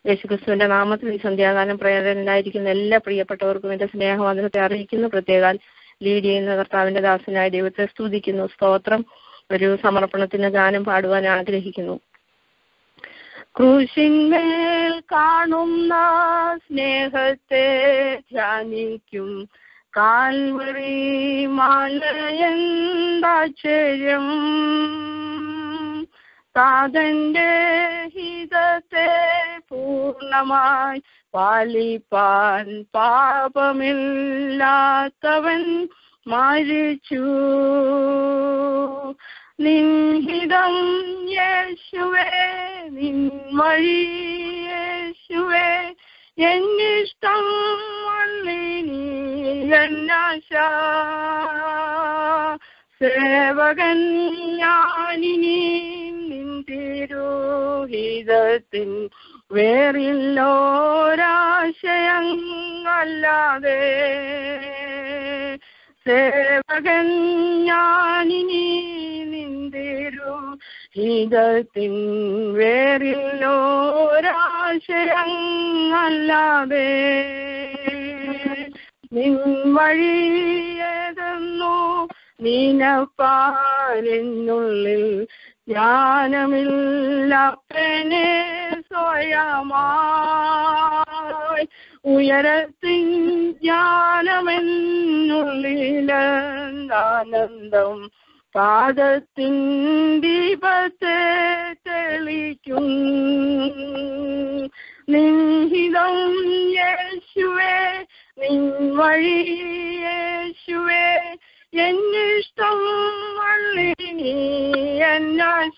യേശുക്രിസ്തുവിന്റെ നാമത്തിൽ ഈ സന്ധ്യാകാലം പ്രേരണയിലായിരിക്കുന്ന എല്ലാ പ്രിയപ്പെട്ടവർക്കും എന്റെ സ്നേഹവന്ദനത്തെ അറിയിക്കുന്നു പ്രത്യേകാൽ ലീഡ് ചെയ്യുന്ന കർത്താവിന്റെ ദാസനായ ദൈവത്തെ സ്തുതിക്കുന്നു സ്തോത്രം ഒരു സമർപ്പണത്തിന് ഗാനം പാടുവാൻ ആഗ്രഹിക്കുന്നു ക്രൂശിന്മേൽ കാണുന്ന സ്നേഹത്തെ ധ്യാനിക്കും കാൽവറി മാലയന്താശ്ചര്യം താതന്റെ ഹിതത്തെ പൂർണ്ണമായി പാലിപ്പാൻ പാപമില്ലാത്തവൻ മരിച്ചു നിൻഹിതം യേശുവേ നിൻ വഴി യേശുവേ എന്നിഷ്ടം വള്ളിനി എന്നാശ സേവകൻ ഞാനിനി നിന്തിരുഹിതത്തിൻ വേറില്ലോരാശയങ്ങളല്ലാതെ സേവകൻ ഞാനിനി നിന്തിരു ഹിതത്തിൻ വേറില്ലോരാശയങ്ങളല്ലാതെ നിൻ വഴിയേതെന്നു നീനപ്പാരെന്നുള്ളിൽ ജ്ഞാനമില്ലപ്പനെ സ്വയമായി ഉയരത്തിൻ ജ്ഞാനമെന്നുള്ളിലാനന്ദം പാദത്തിൻ ദീപത്തെ തെളിക്കും നിൻഹിതം യേശുവേ നിൻ വഴി യേശുവേ എന്നിഷ്ടം വള്ളിനി എന്നാശ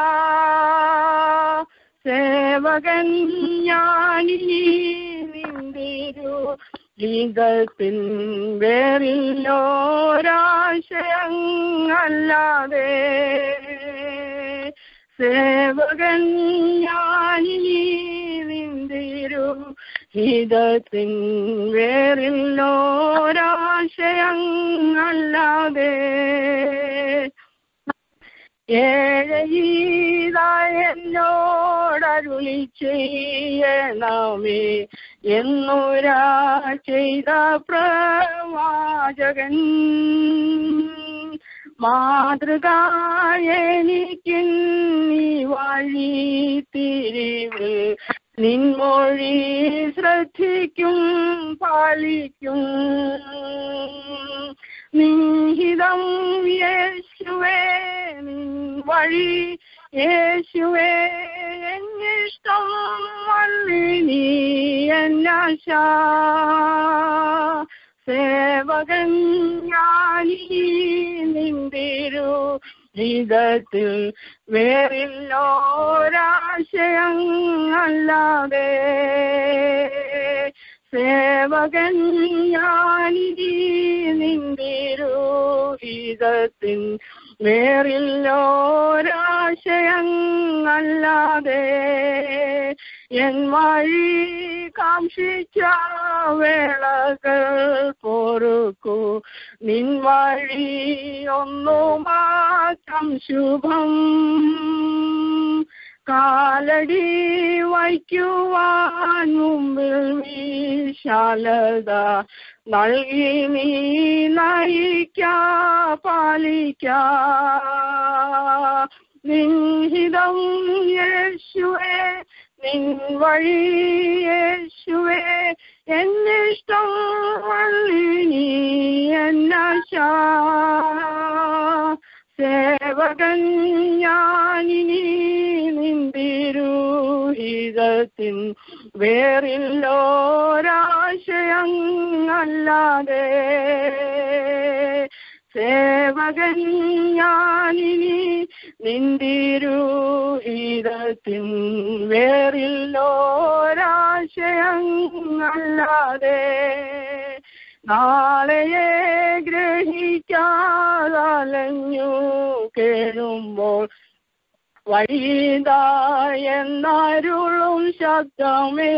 സേവകൻ ഞാനിനി നിന്തിരു ലീഗത്തിൽ വേറില്ലോരാശയങ്ങളല്ലാതെ സേവകൻ ഞാനിനി നിന്തിരു ഹിതത്തിൻ വേറില്ലോരാശയങ്ങളല്ലാതെ ഏഴീതായെന്നോടരുളി ചെയ്യണമേ എന്നുരാ ചെയ്ത പ്രവാചകൻ മാതൃകായെനിക്ക് നീ വഴി തിരിവ് നിൻമൊഴി ശ്രദ്ധിക്കും പാലിക്കും നിഹിതം യേശുവേ നിൻ വഴി യേശുവേ എന്നിഷ്ടം വള്ളി നീ എന്നാശ സേവകൻ ഞാനീ നിന്തിരു ജീവിതത്തിൽ വേറില്ലോരാശയങ്ങളല്ലാതെ സേവകൻ ഞാനിതി നിന്തിരുഹിതത്തിൻ വേറില്ലോരാശയങ്ങളല്ലാതെ എൻ വഴി കാംക്ഷിച്ച വേളകൾ പൊറുക്കൂ നിൻ വഴി ഒന്നു മാത്രം ശുഭം കാലടി വയ്ക്കുവാൻ മുമ്പിൽ വിശാലത നൽകി നീ നയിക്ക പാലിക്ക നിൻഹിതം യേശുവേ നിൻ വഴി യേശുവേ എന്നിഷ്ടം വള്ളി നീ എന്നാശ സേവകൻ ഞാനിനി നിന്തിരുഹിതത്തിൻ വേറില്ലോരാശയങ്ങളല്ലാതെ സേവകൻ ഞാനിനി നിന്തിരുഹിതത്തിൻ വേറില്ലോരാശയങ്ങളല്ലാതെ നാളെയെ ഗ്രഹിക്കാതലഞ്ഞു കേഴുമ്പോൾ വഴിതായെന്നരുളും ശബ്ദമേ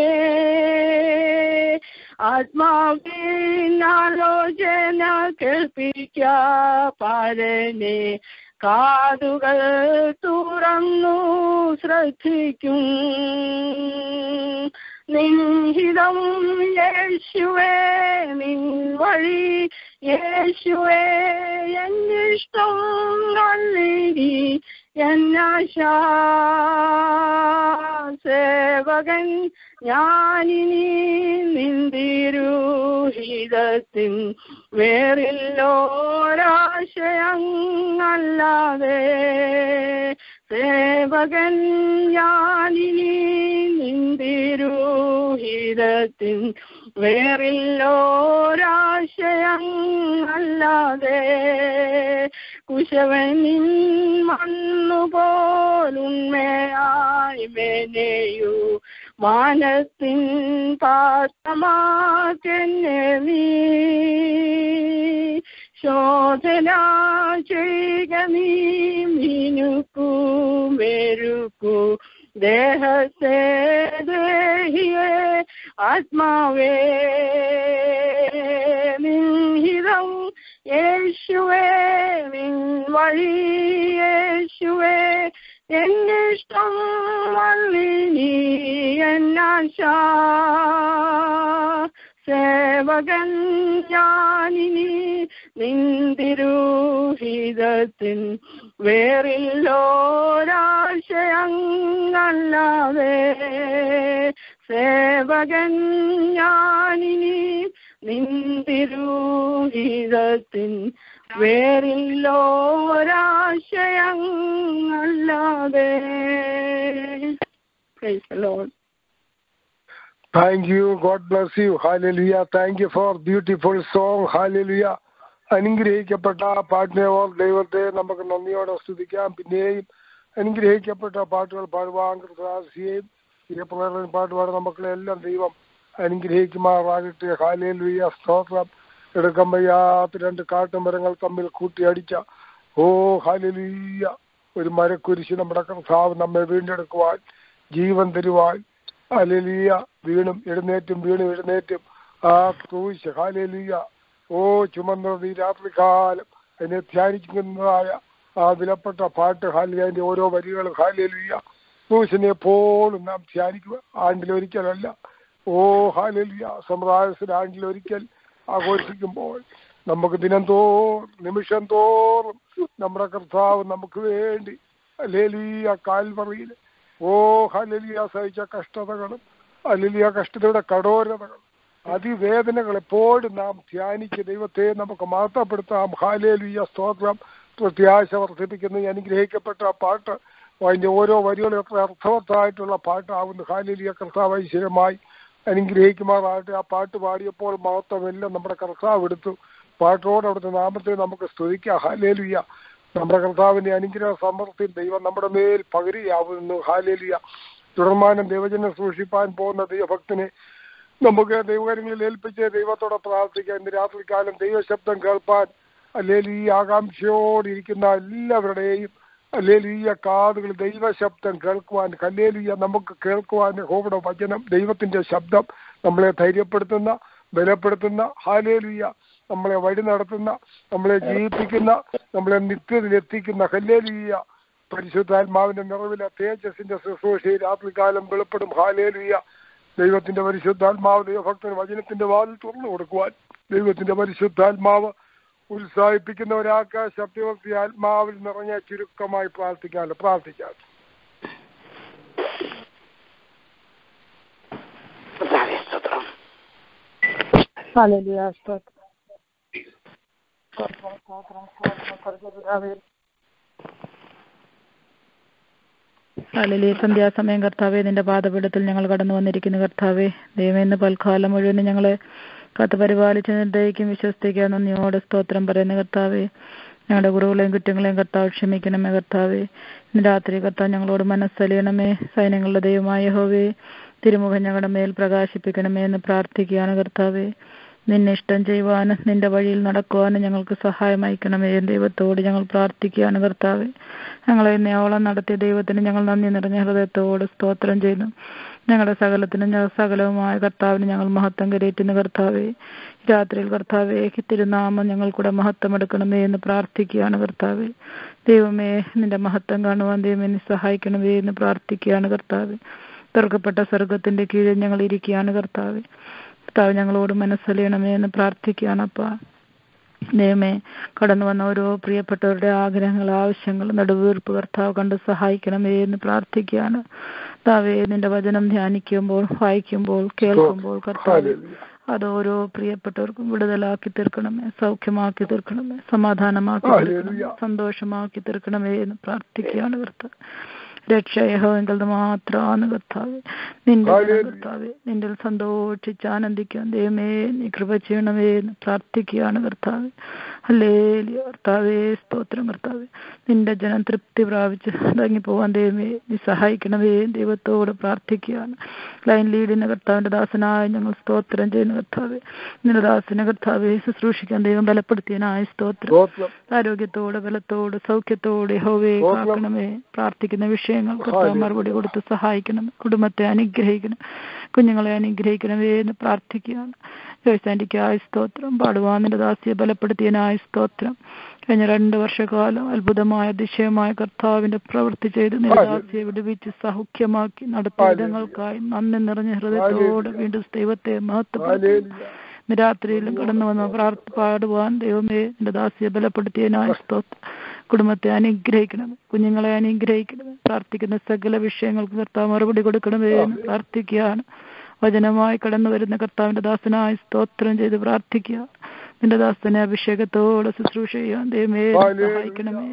ആത്മാവിനാലോചന കേൾപ്പിക്ക പരനെ കാതുകൾ തുറന്നു ശ്രദ്ധിക്കും നിൻഹിതം യേശുവേ നിൻ വഴി യേശുവേ എന്നിഷ്ടം നല്ലിരി എന്നാശ സേവകൻ ഞാനിനി നിന്തിരുഹിതത്തിൻ വേറില്ലോരാശയങ്ങളല്ലാതെ സേവകൻ ഞാനിനി നിന്തിരുഹിതത്തിൻ വേറില്ലോരാശയങ്ങളല്ലാതെ കുശവനിൻ മണ്ണുപോലുണ്മയായി മെനയു മാനത്തിൻ പാത്രമാക്കെന്നെ നീ ശോധന ചെയ്യുക നീ മിനുക്കു മെരുക്കു ദേഹത്തെ ദേഹിയെ ആത്മാവേ നിൻഹിതം യേശുവേ നിൻ വഴി യേശുവേ എന്നിഷ്ടം വള്ളിനി എന്നാശ സേവകൻ ഞാനിനി നിന്തിരുഹിതത്തിൻ വേറില്ലോരാശയങ്ങളല്ലാതെ സേവകൻ ഞാനിനി നിന്തിരുഹിതത്തിൻ വേറില്ലോരാശയങ്ങളല്ലാതെ Praise the Lord. Thank you. God bless you. Hallelujah. Thank you for beautiful song. Hallelujah. അനുഗ്രഹിക്കപ്പെട്ട പാട്ടിനെ ഓർ ദൈവത്തെ നമുക്ക് നന്ദിയോടെ സ്തുതിക്കാം പിന്നെയും അനുഗ്രഹിക്കപ്പെട്ട പാട്ടുകൾ പാടുവാൻ കൃതാസിയെയും ഈ പ്രകടന പാട്ട് പാടുന്ന മക്കളെ എല്ലാം ദൈവം അനുഗ്രഹിക്കുമാറാകട്ടെ ഹാലേലുയ സ്തോത്രം എടുക്കാൻ വയ്യാത്ത രണ്ട് കാട്ടുമരങ്ങൾ തമ്മിൽ കൂട്ടിയടിച്ച ഓ ഹാലേലുയ ഒരു മരക്കുരിശ് നമ്മുടെ കർത്താവ് നമ്മെ വീണ്ടെടുക്കുവാൻ ജീവൻ തരുവാൻ ഹാലേലുയ വീണും എഴുന്നേറ്റും വീണും എഴുന്നേറ്റും ആ ക്രൂശ് ഹാലേലുയ ഓ ചുമന്നത് ഈ രാത്രികാലം അതിനെ ധ്യാനിക്കുന്നതായ ആ വിലപ്പെട്ട പാട്ട് ഹാലിയ അതിന്റെ ഓരോ വരികളും ഹാലേലുയ ക്രൂശിനെ എപ്പോഴും നാം ധ്യാനിക്കുക ആണ്ടിലൊരിക്കലല്ല ഓ ഹാലേലുയ സമുദായത്തിന് ആണ്ടിലൊരിക്കൽ ആഘോഷിക്കുമ്പോൾ നമുക്ക് ദിനം തോറും നിമിഷം തോറും നമ്മുടെ കർത്താവ് നമുക്ക് വേണ്ടി അലേലിയ കാൽവറിയിൽ ഓ ഹലലിയ സഹിച്ച കഷ്ടതകളും അലലിയ കഷ്ടതയുടെ കടോരതകളും അതിവേദനകൾ എപ്പോഴും നാം ധ്യാനിച്ച് ദൈവത്തെ നമുക്ക് മഹത്വപ്പെടുത്താം ഹാലേലിയ സ്തോത്രം പ്രത്യാശ വർദ്ധിപ്പിക്കുന്ന ഈ അനുഗ്രഹിക്കപ്പെട്ട ആ പാട്ട് അതിന്റെ ഓരോ വരികളും എത്ര അർത്ഥവത്തായിട്ടുള്ള പാട്ടാവുന്നു ഹാലേലിയ കർത്താവ് ഐശ്വര്യമായി അനുഗ്രഹിക്കുമാറാകട്ടെ ആ പാട്ട് പാടിയപ്പോൾ മഹത്വമെല്ലാം നമ്മുടെ കർത്താവ് എടുത്തു പാട്ടോട് അവിടുത്തെ നാമത്തെ നമുക്ക് സ്തുതിക്കാം ഹാലേലുയ നമ്മുടെ കർത്താവിന്റെ അനുഗ്രഹ സമൃദ്ധി ദൈവം നമ്മുടെ മേൽ പകരുകയാവുന്നു ഹാലേലിയ തുടർമാനം ദൈവജനം സൂക്ഷിപ്പാൻ പോകുന്ന ദൈവഭക്തനെ നമുക്ക് ദൈവകാര്യങ്ങളിൽ ഏൽപ്പിച്ച് ദൈവത്തോടെ പ്രാർത്ഥിക്കാം ഇന്ന് രാത്രികാലം ദൈവശബ്ദം കേൾപ്പാൻ അല്ലെങ്കിൽ ഈ ആകാംക്ഷയോടിരിക്കുന്ന എല്ലാവരുടെയും അല്ലെങ്കിൽ ഈ കാതുകൾ ദൈവശബ്ദം കേൾക്കുവാൻ കല്ലേലിയ നമുക്ക് കേൾക്കുവാൻ ഹോവിടെ വചനം ദൈവത്തിന്റെ ശബ്ദം നമ്മളെ ധൈര്യപ്പെടുത്തുന്ന ബലപ്പെടുത്തുന്ന ഹാലേലിയ നമ്മളെ വഴി നടത്തുന്ന നമ്മളെ ജീവിപ്പിക്കുന്ന നമ്മളെ നിത്യത്തിലെത്തിക്കുന്ന ഹല്ലേലിയ പരിശുദ്ധാത്മാവിന്റെ നിറവിലെ തേജസിന്റെ ശുശ്രൂഷയിൽ രാത്രികാലം വെളിപ്പെടും ഹാലേലിയ ദൈവത്തിന്റെ പരിശുദ്ധാത്മാവ് ദൈവഭക്തന് വചനത്തിന്റെ വാതിൽ തുറന്നു കൊടുക്കുവാൻ ദൈവത്തിന്റെ പരിശുദ്ധാത്മാവ് ഉത്സാഹിപ്പിക്കുന്നവരാക്ക ശബ്ദഭക്തി ആത്മാവിൽ നിറഞ്ഞ ചുരുക്കമായി പ്രാർത്ഥിക്കാമല്ലോ പ്രാർത്ഥിക്കാം Hallelujah. സ്തോത്രം. സ്തോത്രം, സ്തോത്രം, സ്തോത്രം, സ്വർഗ്ഗപിതാവേ. ഹാലലി സന്ധ്യാസമയം കർത്താവെ നിന്റെ പാദപീഠത്തിൽ ഞങ്ങൾ കടന്നു വന്നിരിക്കുന്നു കർത്താവെ ദൈവം ഇന്ന് പൽക്കാലം മുഴുവനും ഞങ്ങളെ കാത്തു പരിപാലിച്ച് നിർദ്ദയിക്കും വിശ്വസിക്കുക നന്ദിയോടെ സ്തോത്രം പറയുന്ന കർത്താവെ ഞങ്ങളുടെ കുറവുകളെയും കുറ്റങ്ങളെയും കർത്താവ് ക്ഷമിക്കണമേ കർത്താവെ ഇന്ന് രാത്രി കർത്താവ് ഞങ്ങളോട് മനസ്സലിയണമേ സൈന്യങ്ങളുടെ ദൈവമായ ഹോവേ തിരുമുഖം ഞങ്ങളുടെ മേൽ പ്രകാശിപ്പിക്കണമേ എന്ന് പ്രാർത്ഥിക്കുകയാണ് കർത്താവെ നിന്നെ ഇഷ്ടം ചെയ്യുവാനും നിന്റെ വഴിയിൽ നടക്കുവാനും ഞങ്ങൾക്ക് സഹായം അയക്കണമേ ദൈവത്തോട് ഞങ്ങൾ പ്രാർത്ഥിക്കുകയാണ് കർത്താവെ ഞങ്ങളെ നേവളം നടത്തിയ ദൈവത്തിന് ഞങ്ങൾ നന്ദി നിറഞ്ഞ ഹൃദയത്തോട് സ്തോത്രം ചെയ്യുന്നു ഞങ്ങളുടെ സകലത്തിനും ഞങ്ങൾ സകലവുമായ കർത്താവിന് ഞങ്ങൾ മഹത്വം കരയേറ്റുന്നു കർത്താവെ രാത്രിയിൽ കർത്താവെ തിരുനാമം ഞങ്ങൾക്കൂടെ മഹത്വം എടുക്കണമേ എന്ന് പ്രാർത്ഥിക്കുകയാണ് കർത്താവെ ദൈവമേ നിന്റെ മഹത്വം കാണുവാൻ ദൈവമേ നീ സഹായിക്കണമേ എന്ന് പ്രാർത്ഥിക്കുകയാണ് കർത്താവെ തുറക്കപ്പെട്ട സ്വർഗത്തിന്റെ കീഴിൽ ഞങ്ങൾ ഇരിക്കുകയാണ് കർത്താവ് കർത്താവ് ഞങ്ങളോട് മനസ്സലിയണമേ എന്ന് പ്രാർത്ഥിക്കുകയാണ് അപ്പ ദൈവമേ കടന്നു വന്ന ഓരോ പ്രിയപ്പെട്ടവരുടെ ആഗ്രഹങ്ങൾ ആവശ്യങ്ങൾ നടുവീർപ്പ് കർത്താവ് കണ്ട് സഹായിക്കണമേ എന്ന് പ്രാർത്ഥിക്കുകയാണ് കർത്താവേ നിന്റെ വചനം ധ്യാനിക്കുമ്പോൾ വായിക്കുമ്പോൾ കേൾക്കുമ്പോൾ കർത്താവ് അത് ഓരോ പ്രിയപ്പെട്ടവർക്കും വിടുതലാക്കി തീർക്കണമേ സൗഖ്യമാക്കി തീർക്കണമേ സമാധാനമാക്കി തീർക്കണമേ സന്തോഷമാക്കി തീർക്കണമേ എന്ന് പ്രാർത്ഥിക്കുകയാണ് കർത്താവ് രക്ഷ യഹോവെങ്കിൽ മാത്രമാണ് കർത്താവ് നിന്റെ ജനം കർത്താവെ നിന്റെ സന്തോഷിച്ച് ആനന്ദിക്കാൻ ദൈവമേ നീ കൃപ ചെയ്യണമേ എന്ന് പ്രാർത്ഥിക്കുകയാണ് കർത്താവ് അല്ലേ കർത്താവേ സ്തോത്രം കർത്താവെ നിന്റെ ജനം തൃപ്തി പ്രാപിച്ച് ഇറങ്ങി പോവാൻ ദൈവമേ നീ സഹായിക്കണമേ ദൈവത്തോട് പ്രാർത്ഥിക്കുകയാണ് ലൈൻ ലീഡിന് കർത്താവിന്റെ ദാസനായ ഞങ്ങൾ സ്തോത്രം ചെയ്യുന്ന കർത്താവെ നിന്റെ ദാസനെ കർത്താവെ ശുശ്രൂഷിക്കാൻ ദൈവം ബലപ്പെടുത്തിയനായ സ്തോത്രം സ്തോത്രം ആരോഗ്യത്തോടെ ബലത്തോടെ സൗഖ്യത്തോടെ ഹോവേ കാക്കണമേ പ്രാർത്ഥിക്കുന്ന വിഷയങ്ങൾ കർത്താവ് മറുപടി കൊടുത്ത് സഹായിക്കണം കുടുംബത്തെ അനുഗ്രഹിക്കണം കുഞ്ഞുങ്ങളെ അനുഗ്രഹിക്കണമേ എന്ന് പ്രാർത്ഥിക്കുകയാണ് ജോയ്സാൻഡിക്കായ സ്തോത്രം പാടുവാനിന്റെ ദാസിയെ ബലപ്പെടുത്തിയനായ സ്തോത്രം കഴിഞ്ഞ രണ്ട് വർഷക്കാലം അത്ഭുതമായ അതിശയമായ കർത്താവിന്റെ പ്രവൃത്തി ചെയ്ത് നിരദാസിയെ വിടുവിച്ച് സൗഖ്യമാക്കി നടത്തിയ ഇടങ്ങൾക്കായി നന്ദി നിറഞ്ഞ ഹൃദയത്തോടെ വീണ്ടും ദൈവത്തെ മഹത്വപ്പെടുത്തി ഇന്ന് രാത്രിയിലും കടന്നു വന്ന പ്രാർത്ഥ പാടുവാൻ ദൈവമേ എന്റെ ദാസിയെ ബലപ്പെടുത്തിയതിനായ സ്തോത്രം കുടുംബത്തെ അനുഗ്രഹിക്കണമേ കുഞ്ഞുങ്ങളെ അനുഗ്രഹിക്കണമേ പ്രാർത്ഥിക്കുന്ന സകല വിഷയങ്ങൾക്ക് കർത്താവ് മറുപടി കൊടുക്കണമേ എന്ന് പ്രാർത്ഥിക്കുകയാണ് വചനമായി കടന്നു വരുന്ന കർത്താവിന്റെ ദാസനായി സ്തോത്രം ചെയ്ത് പ്രാർത്ഥിക്കുക നിന്റെ ദാസനെ അഭിഷേകത്തോടെ ശുശ്രൂഷ ചെയ്യാൻ ദൈവമേ സഹായിക്കണമേ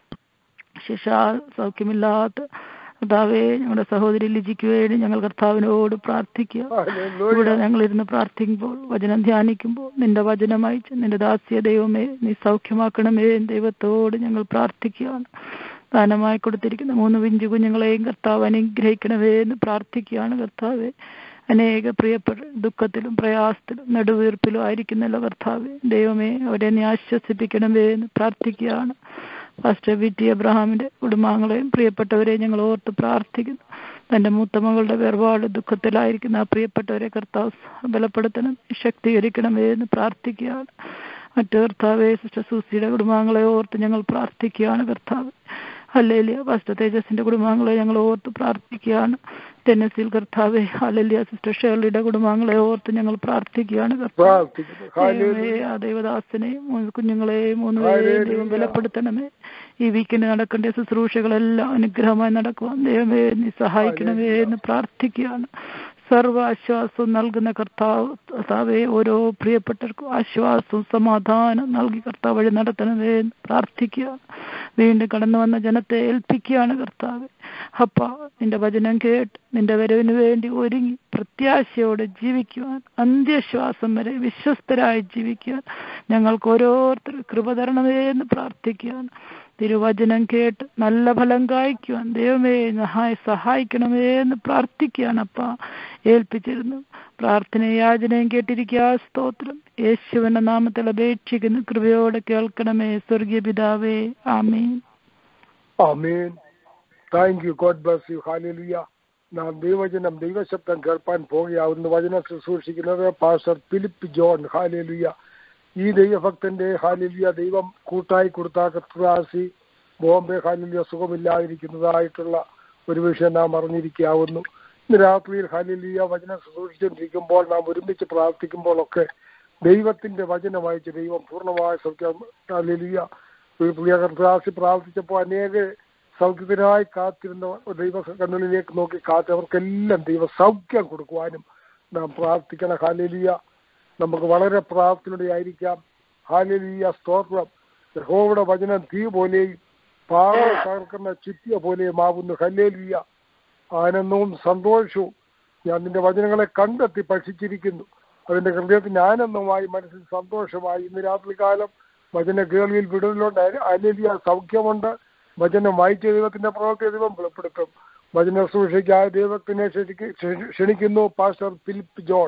ശിക്ഷ സൗഖ്യമില്ലാത്ത കർത്താവേ ഞങ്ങളുടെ സഹോദരി ലിജിക്ക് വേണ്ടി ഞങ്ങൾ കർത്താവിനോട് പ്രാർത്ഥിക്കുക ഇവിടെ ഞങ്ങൾ ഇരുന്ന് പ്രാർത്ഥിക്കുമ്പോൾ വചനം ധ്യാനിക്കുമ്പോൾ നിന്റെ വചനം അയച്ച് നിന്റെ ദാസ്യ ദൈവമേ നീ സൗഖ്യമാക്കണമേ ദൈവത്തോട് ഞങ്ങൾ പ്രാർത്ഥിക്കുകയാണ് ദാനമായി കൊടുത്തിരിക്കുന്ന മൂന്ന് പിഞ്ചു കുഞ്ഞുങ്ങളെയും കർത്താവ് അനുഗ്രഹിക്കണമേ എന്ന് പ്രാർത്ഥിക്കുകയാണ് കർത്താവെ അനേക പ്രിയപ്പെട്ട ദുഃഖത്തിലും പ്രയാസത്തിലും നെടുവീർപ്പിലും ആയിരിക്കുന്നല്ലോ കർത്താവെ ദൈവമേ അവരെ നീ ആശ്വസിപ്പിക്കണമേ എന്ന് പ്രാർത്ഥിക്കുകയാണ് ഫാസ്റ്റർ വി ടി അബ്രഹാമിന്റെ കുടുംബാംഗങ്ങളെയും പ്രിയപ്പെട്ടവരെയും ഞങ്ങൾ ഓർത്ത് പ്രാർത്ഥിക്കുന്നു തന്റെ മൂത്ത മകളുടെ വേർപാട് ദുഃഖത്തിലായിരിക്കുന്ന ആ പ്രിയപ്പെട്ടവരെ കർത്താവ് ബലപ്പെടുത്തണം ശക്തീകരിക്കണമേ എന്ന് പ്രാർത്ഥിക്കുകയാണ് മറ്റു കർത്താവെ സിസ്റ്റർ സൂസിയുടെ കുടുംബാംഗങ്ങളെ ഓർത്ത് ഞങ്ങൾ പ്രാർത്ഥിക്കുകയാണ് കർത്താവ് ഹല്ലേലിയ ഫാസ്റ്റർ തേജസിന്റെ കുടുംബാംഗങ്ങളെ ഞങ്ങൾ ഓർത്ത് പ്രാർത്ഥിക്കുകയാണ് ടെന്നസിൽ കർത്താവെ ഹല്ലേലിയ സിസ്റ്റർ ഷേർലിയുടെ കുടുംബാംഗങ്ങളെ ഓർത്ത് ഞങ്ങൾ പ്രാർത്ഥിക്കുകയാണ് കർത്താവ് ദൈവമേ, ആ ദൈവദാസനെയും മൂന്ന് കുഞ്ഞുങ്ങളെയും മൂന്ന് പേരെയും ദൈവം ബലപ്പെടുത്തണമേ ഈ വീക്കെൻഡ് നടക്കേണ്ട ശുശ്രൂഷകളെല്ലാം അനുഗ്രഹമായി നടക്കുവാൻ ദൈവമേ നീ സഹായിക്കണമേ എന്ന് പ്രാർത്ഥിക്കുകയാണ് സർവ ആശ്വാസവും നൽകുന്ന കർത്താവ് കർത്താവെ ഓരോ പ്രിയപ്പെട്ടവർക്കും ആശ്വാസവും സമാധാനം നൽകി കർത്താവ് വഴി നടത്തണമേ എന്ന് പ്രാർത്ഥിക്കുകയാണ് വീണ്ടും കടന്നു വന്ന ജനത്തെ ഏൽപ്പിക്കുകയാണ് കർത്താവ് അപ്പ നിന്റെ വചനം കേട്ട് നിന്റെ വരവിന് വേണ്ടി ഒരുങ്ങി പ്രത്യാശയോടെ ജീവിക്കുവാൻ അന്ത്യശ്വാസം വരെ വിശ്വസ്തരായി ജീവിക്കുവാൻ ഞങ്ങൾക്ക് ഓരോരുത്തർ കൃപ തരണമേ എന്ന് പ്രാർത്ഥിക്കുകയാണ് തിരുവചനം കേട്ട് നല്ല ഫലം കായ്ക്കുവാൻ ദൈവമേ സഹായ സഹായിക്കണമേ എന്ന് പ്രാർത്ഥിക്കുകയാണ് അപ്പ ഏൽപ്പിച്ചിരുന്നു പ്രാർത്ഥന യാചനയും കേട്ടിരിക്കുക സ്തോത്രം യേശുവിന്റെ നാമത്തിൽ അപേക്ഷിക്കുന്നു കൃപയോടെ കേൾക്കണമേ സ്വർഗീയ പിതാവേ ആമീൻ ആമേൻ thank you God bless you hallelujah നാം ദൈവജനം ദൈവശബ്ദം കേൾപ്പാൻ പോകുകയാവുന്ന വചനം ശുശ്രൂഷിക്കുന്നത് പാസ്റ്റർ ഫിലിപ്പ് ജോൺ ഹാലലുയ ഈ ദൈവഭക്തന്റെ ഹാലലുയ ദൈവം കൂട്ടായി കൊടുത്ത കർത്തദാസി ബോംബെ ഹാലലുയ സുഖമില്ലാതിരിക്കുന്നതായിട്ടുള്ള ഒരു വിഷയം നാം അറിഞ്ഞിരിക്കാവുന്നു ഇന്ന് രാത്രിയിൽ ഹാലലുയ വചനം ശുശ്രൂഷിച്ചുകൊണ്ടിരിക്കുമ്പോൾ നാം ഒരുമിച്ച് പ്രാർത്ഥിക്കുമ്പോഴൊക്കെ ദൈവത്തിന്റെ വചനം അയച്ച് ദൈവം പൂർണ്ണമായ സൗഖ്യം ഹാലലുയ ഒരു പ്രിയ കർത്തദാസി പ്രാർത്ഥിച്ചപ്പോൾ അനേക സൗഖ്യത്തിനായി കാത്തിരുന്ന ദൈവ കണ്ണുകളിലേക്ക് നോക്കി കാത്തവർക്കെല്ലാം ദൈവ സൗഖ്യം കൊടുക്കുവാനും നാം പ്രാർത്ഥിക്കണം ഹാലേലിയ നമുക്ക് വളരെ പ്രാർത്ഥനയോടെയായിരിക്കാം ഹാലേലിയ സ്തോത്രം യഹോവയുടെ വചനം തീ പോലെയും പാറ തകർക്കുന്ന ചുറ്റിയ പോലെയും ആവുന്നു ഹല്ലേലിയ ആനന്ദവും സന്തോഷവും ഞാൻ നിന്റെ വചനങ്ങളെ കണ്ടെത്തി പഠിച്ചിരിക്കുന്നു അതിന്റെ ഹൃദയത്തിന് ആനന്ദമായി മനസ്സിൽ സന്തോഷമായി ഇന്ന് രാത്രികാലം വചന കേൾവിയിൽ വിടുതലുണ്ട് അലേലിയ സൗഖ്യമുണ്ട് വചനം വായിച്ച ദൈവത്തിന്റെ പ്രവർത്തി ദൈവം വെളിപ്പെടുത്തും വചന സൂക്ഷിക്കായ ദൈവത്തിനെ ക്ഷണിക്ക് ക്ഷണി- ക്ഷണിക്കുന്നു pastor Philip John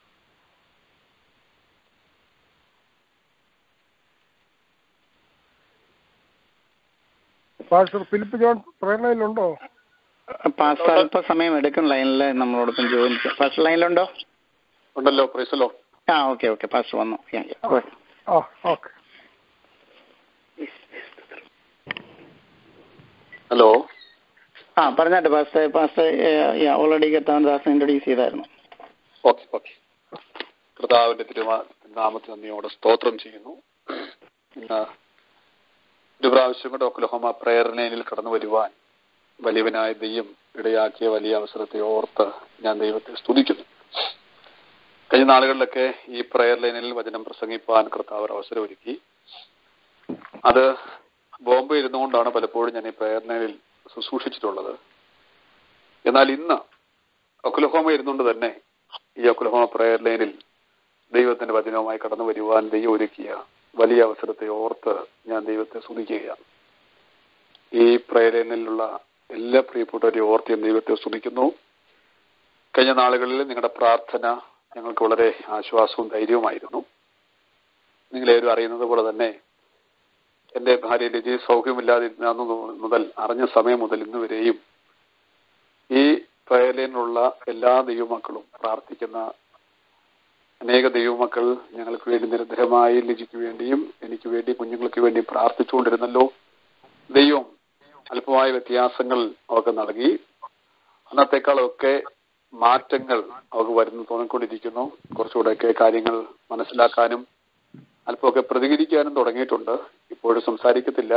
pastor Philip John പ്രേരണയിലുണ്ടോ പാസ്റ്റർ അല്പ സമയം എടുക്കും ലൈനിൽ നമ്മളോടൊപ്പം ജോയിൻ ചെയ്യാം പാസ്റ്റർ ലൈനിലുണ്ടോ ഉണ്ടല്ലോ പ്രൈസലോ ആ ഓക്കെ ഓക്കെ പാസ്റ്റർ വന്നു Yeah, yeah. Go ahead. ആ ഓക്കെ ഹലോ ആ പറഞ്ഞാട്ടെ പാസ്റ്റർ പാസ്റ്റർ ഓൾറെഡി കർത്താവിന്റെ ദാസൻ ഇൻട്രൊഡ്യൂസ് ചെയ്തായിരുന്നു ഓക്കെ ഓക്കെ കർത്താവിന്റെ തിരുമാ നാമത്തിൽ നന്ദിയോടെ സ്തോത്രം ചെയ്യുന്നു ഇന്ന് ഒരു പ്രാവശ്യം കൂടെ ഒക്ലഹോമ പ്രയർ ലൈനിൽ കടന്നു വരുവാൻ വലിയവനായ ദൈവം ഇടയാക്കിയ വലിയ അവസരത്തെ ഓർത്ത് ഞാൻ ദൈവത്തെ സ്തുതിക്കുന്നു കഴിഞ്ഞ നാളുകളിലൊക്കെ ഈ പ്രയർ ലൈനിൽ വചനം പ്രസംഗിപ്പാൻ കർത്താവ് ഒരു അവസരം ഒരുക്കി അത് ബോംബെ ഇരുന്നുകൊണ്ടാണ് പലപ്പോഴും ഞാൻ ഈ പ്രയർ ലൈനിൽ ശുശ്രൂഷിച്ചിട്ടുള്ളത് എന്നാൽ ഇന്ന് ഒക്ലഹോമ ഇരുന്നുകൊണ്ട് തന്നെ ഈ ഒക്ലഹോമ പ്രയർ ലൈനിൽ ദൈവത്തിന്റെ വചനവുമായി കടന്നു വരുവാൻ ദൈവം ഒരുക്കിയ വലിയ അവസരത്തെ ഓർത്ത് ഞാൻ ദൈവത്തെ സ്തുതിക്കുകയാണ് ഈ പ്രയർ ലൈനിലുള്ള എല്ലാ പ്രിയപ്പെട്ടവരെയും ഓർത്ത് ഞാൻ ദൈവത്തെ സ്തുതിക്കുന്നു കഴിഞ്ഞ നാളുകളിൽ നിങ്ങളുടെ പ്രാർത്ഥന ഞങ്ങൾക്ക് വളരെ ആശ്വാസവും ധൈര്യവുമായിരുന്നു നിങ്ങളേവരും അറിയുന്നത് പോലെ തന്നെ എന്റെ ഭാര്യ രജി സൗഖ്യമില്ലാതിരുന്ന അന്ന് മുതൽ അറിഞ്ഞ സമയം മുതൽ ഇന്ന് വരെയും ഈ പ്രയലിനുള്ള എല്ലാ ദൈവമക്കളും പ്രാർത്ഥിക്കുന്ന അനേക ദൈവമക്കൾ ഞങ്ങൾക്ക് വേണ്ടി നിരന്തരമായി ലിജിക്ക് വേണ്ടിയും എനിക്ക് വേണ്ടി കുഞ്ഞുങ്ങൾക്ക് വേണ്ടി പ്രാർത്ഥിച്ചുകൊണ്ടിരുന്നല്ലോ ദൈവം അല്പമായ വ്യത്യാസങ്ങൾ അവർക്ക് നൽകി അന്നത്തെക്കാളൊക്കെ മാറ്റങ്ങൾ അവർക്ക് വരുന്നു തോന്നിക്കൊണ്ടിരിക്കുന്നു കുറച്ചുകൂടെയൊക്കെ കാര്യങ്ങൾ മനസ്സിലാക്കാനും അല്പമൊക്കെ പ്രതികരിക്കാനും തുടങ്ങിയിട്ടുണ്ട് ഇപ്പോഴും സംസാരിക്കത്തില്ല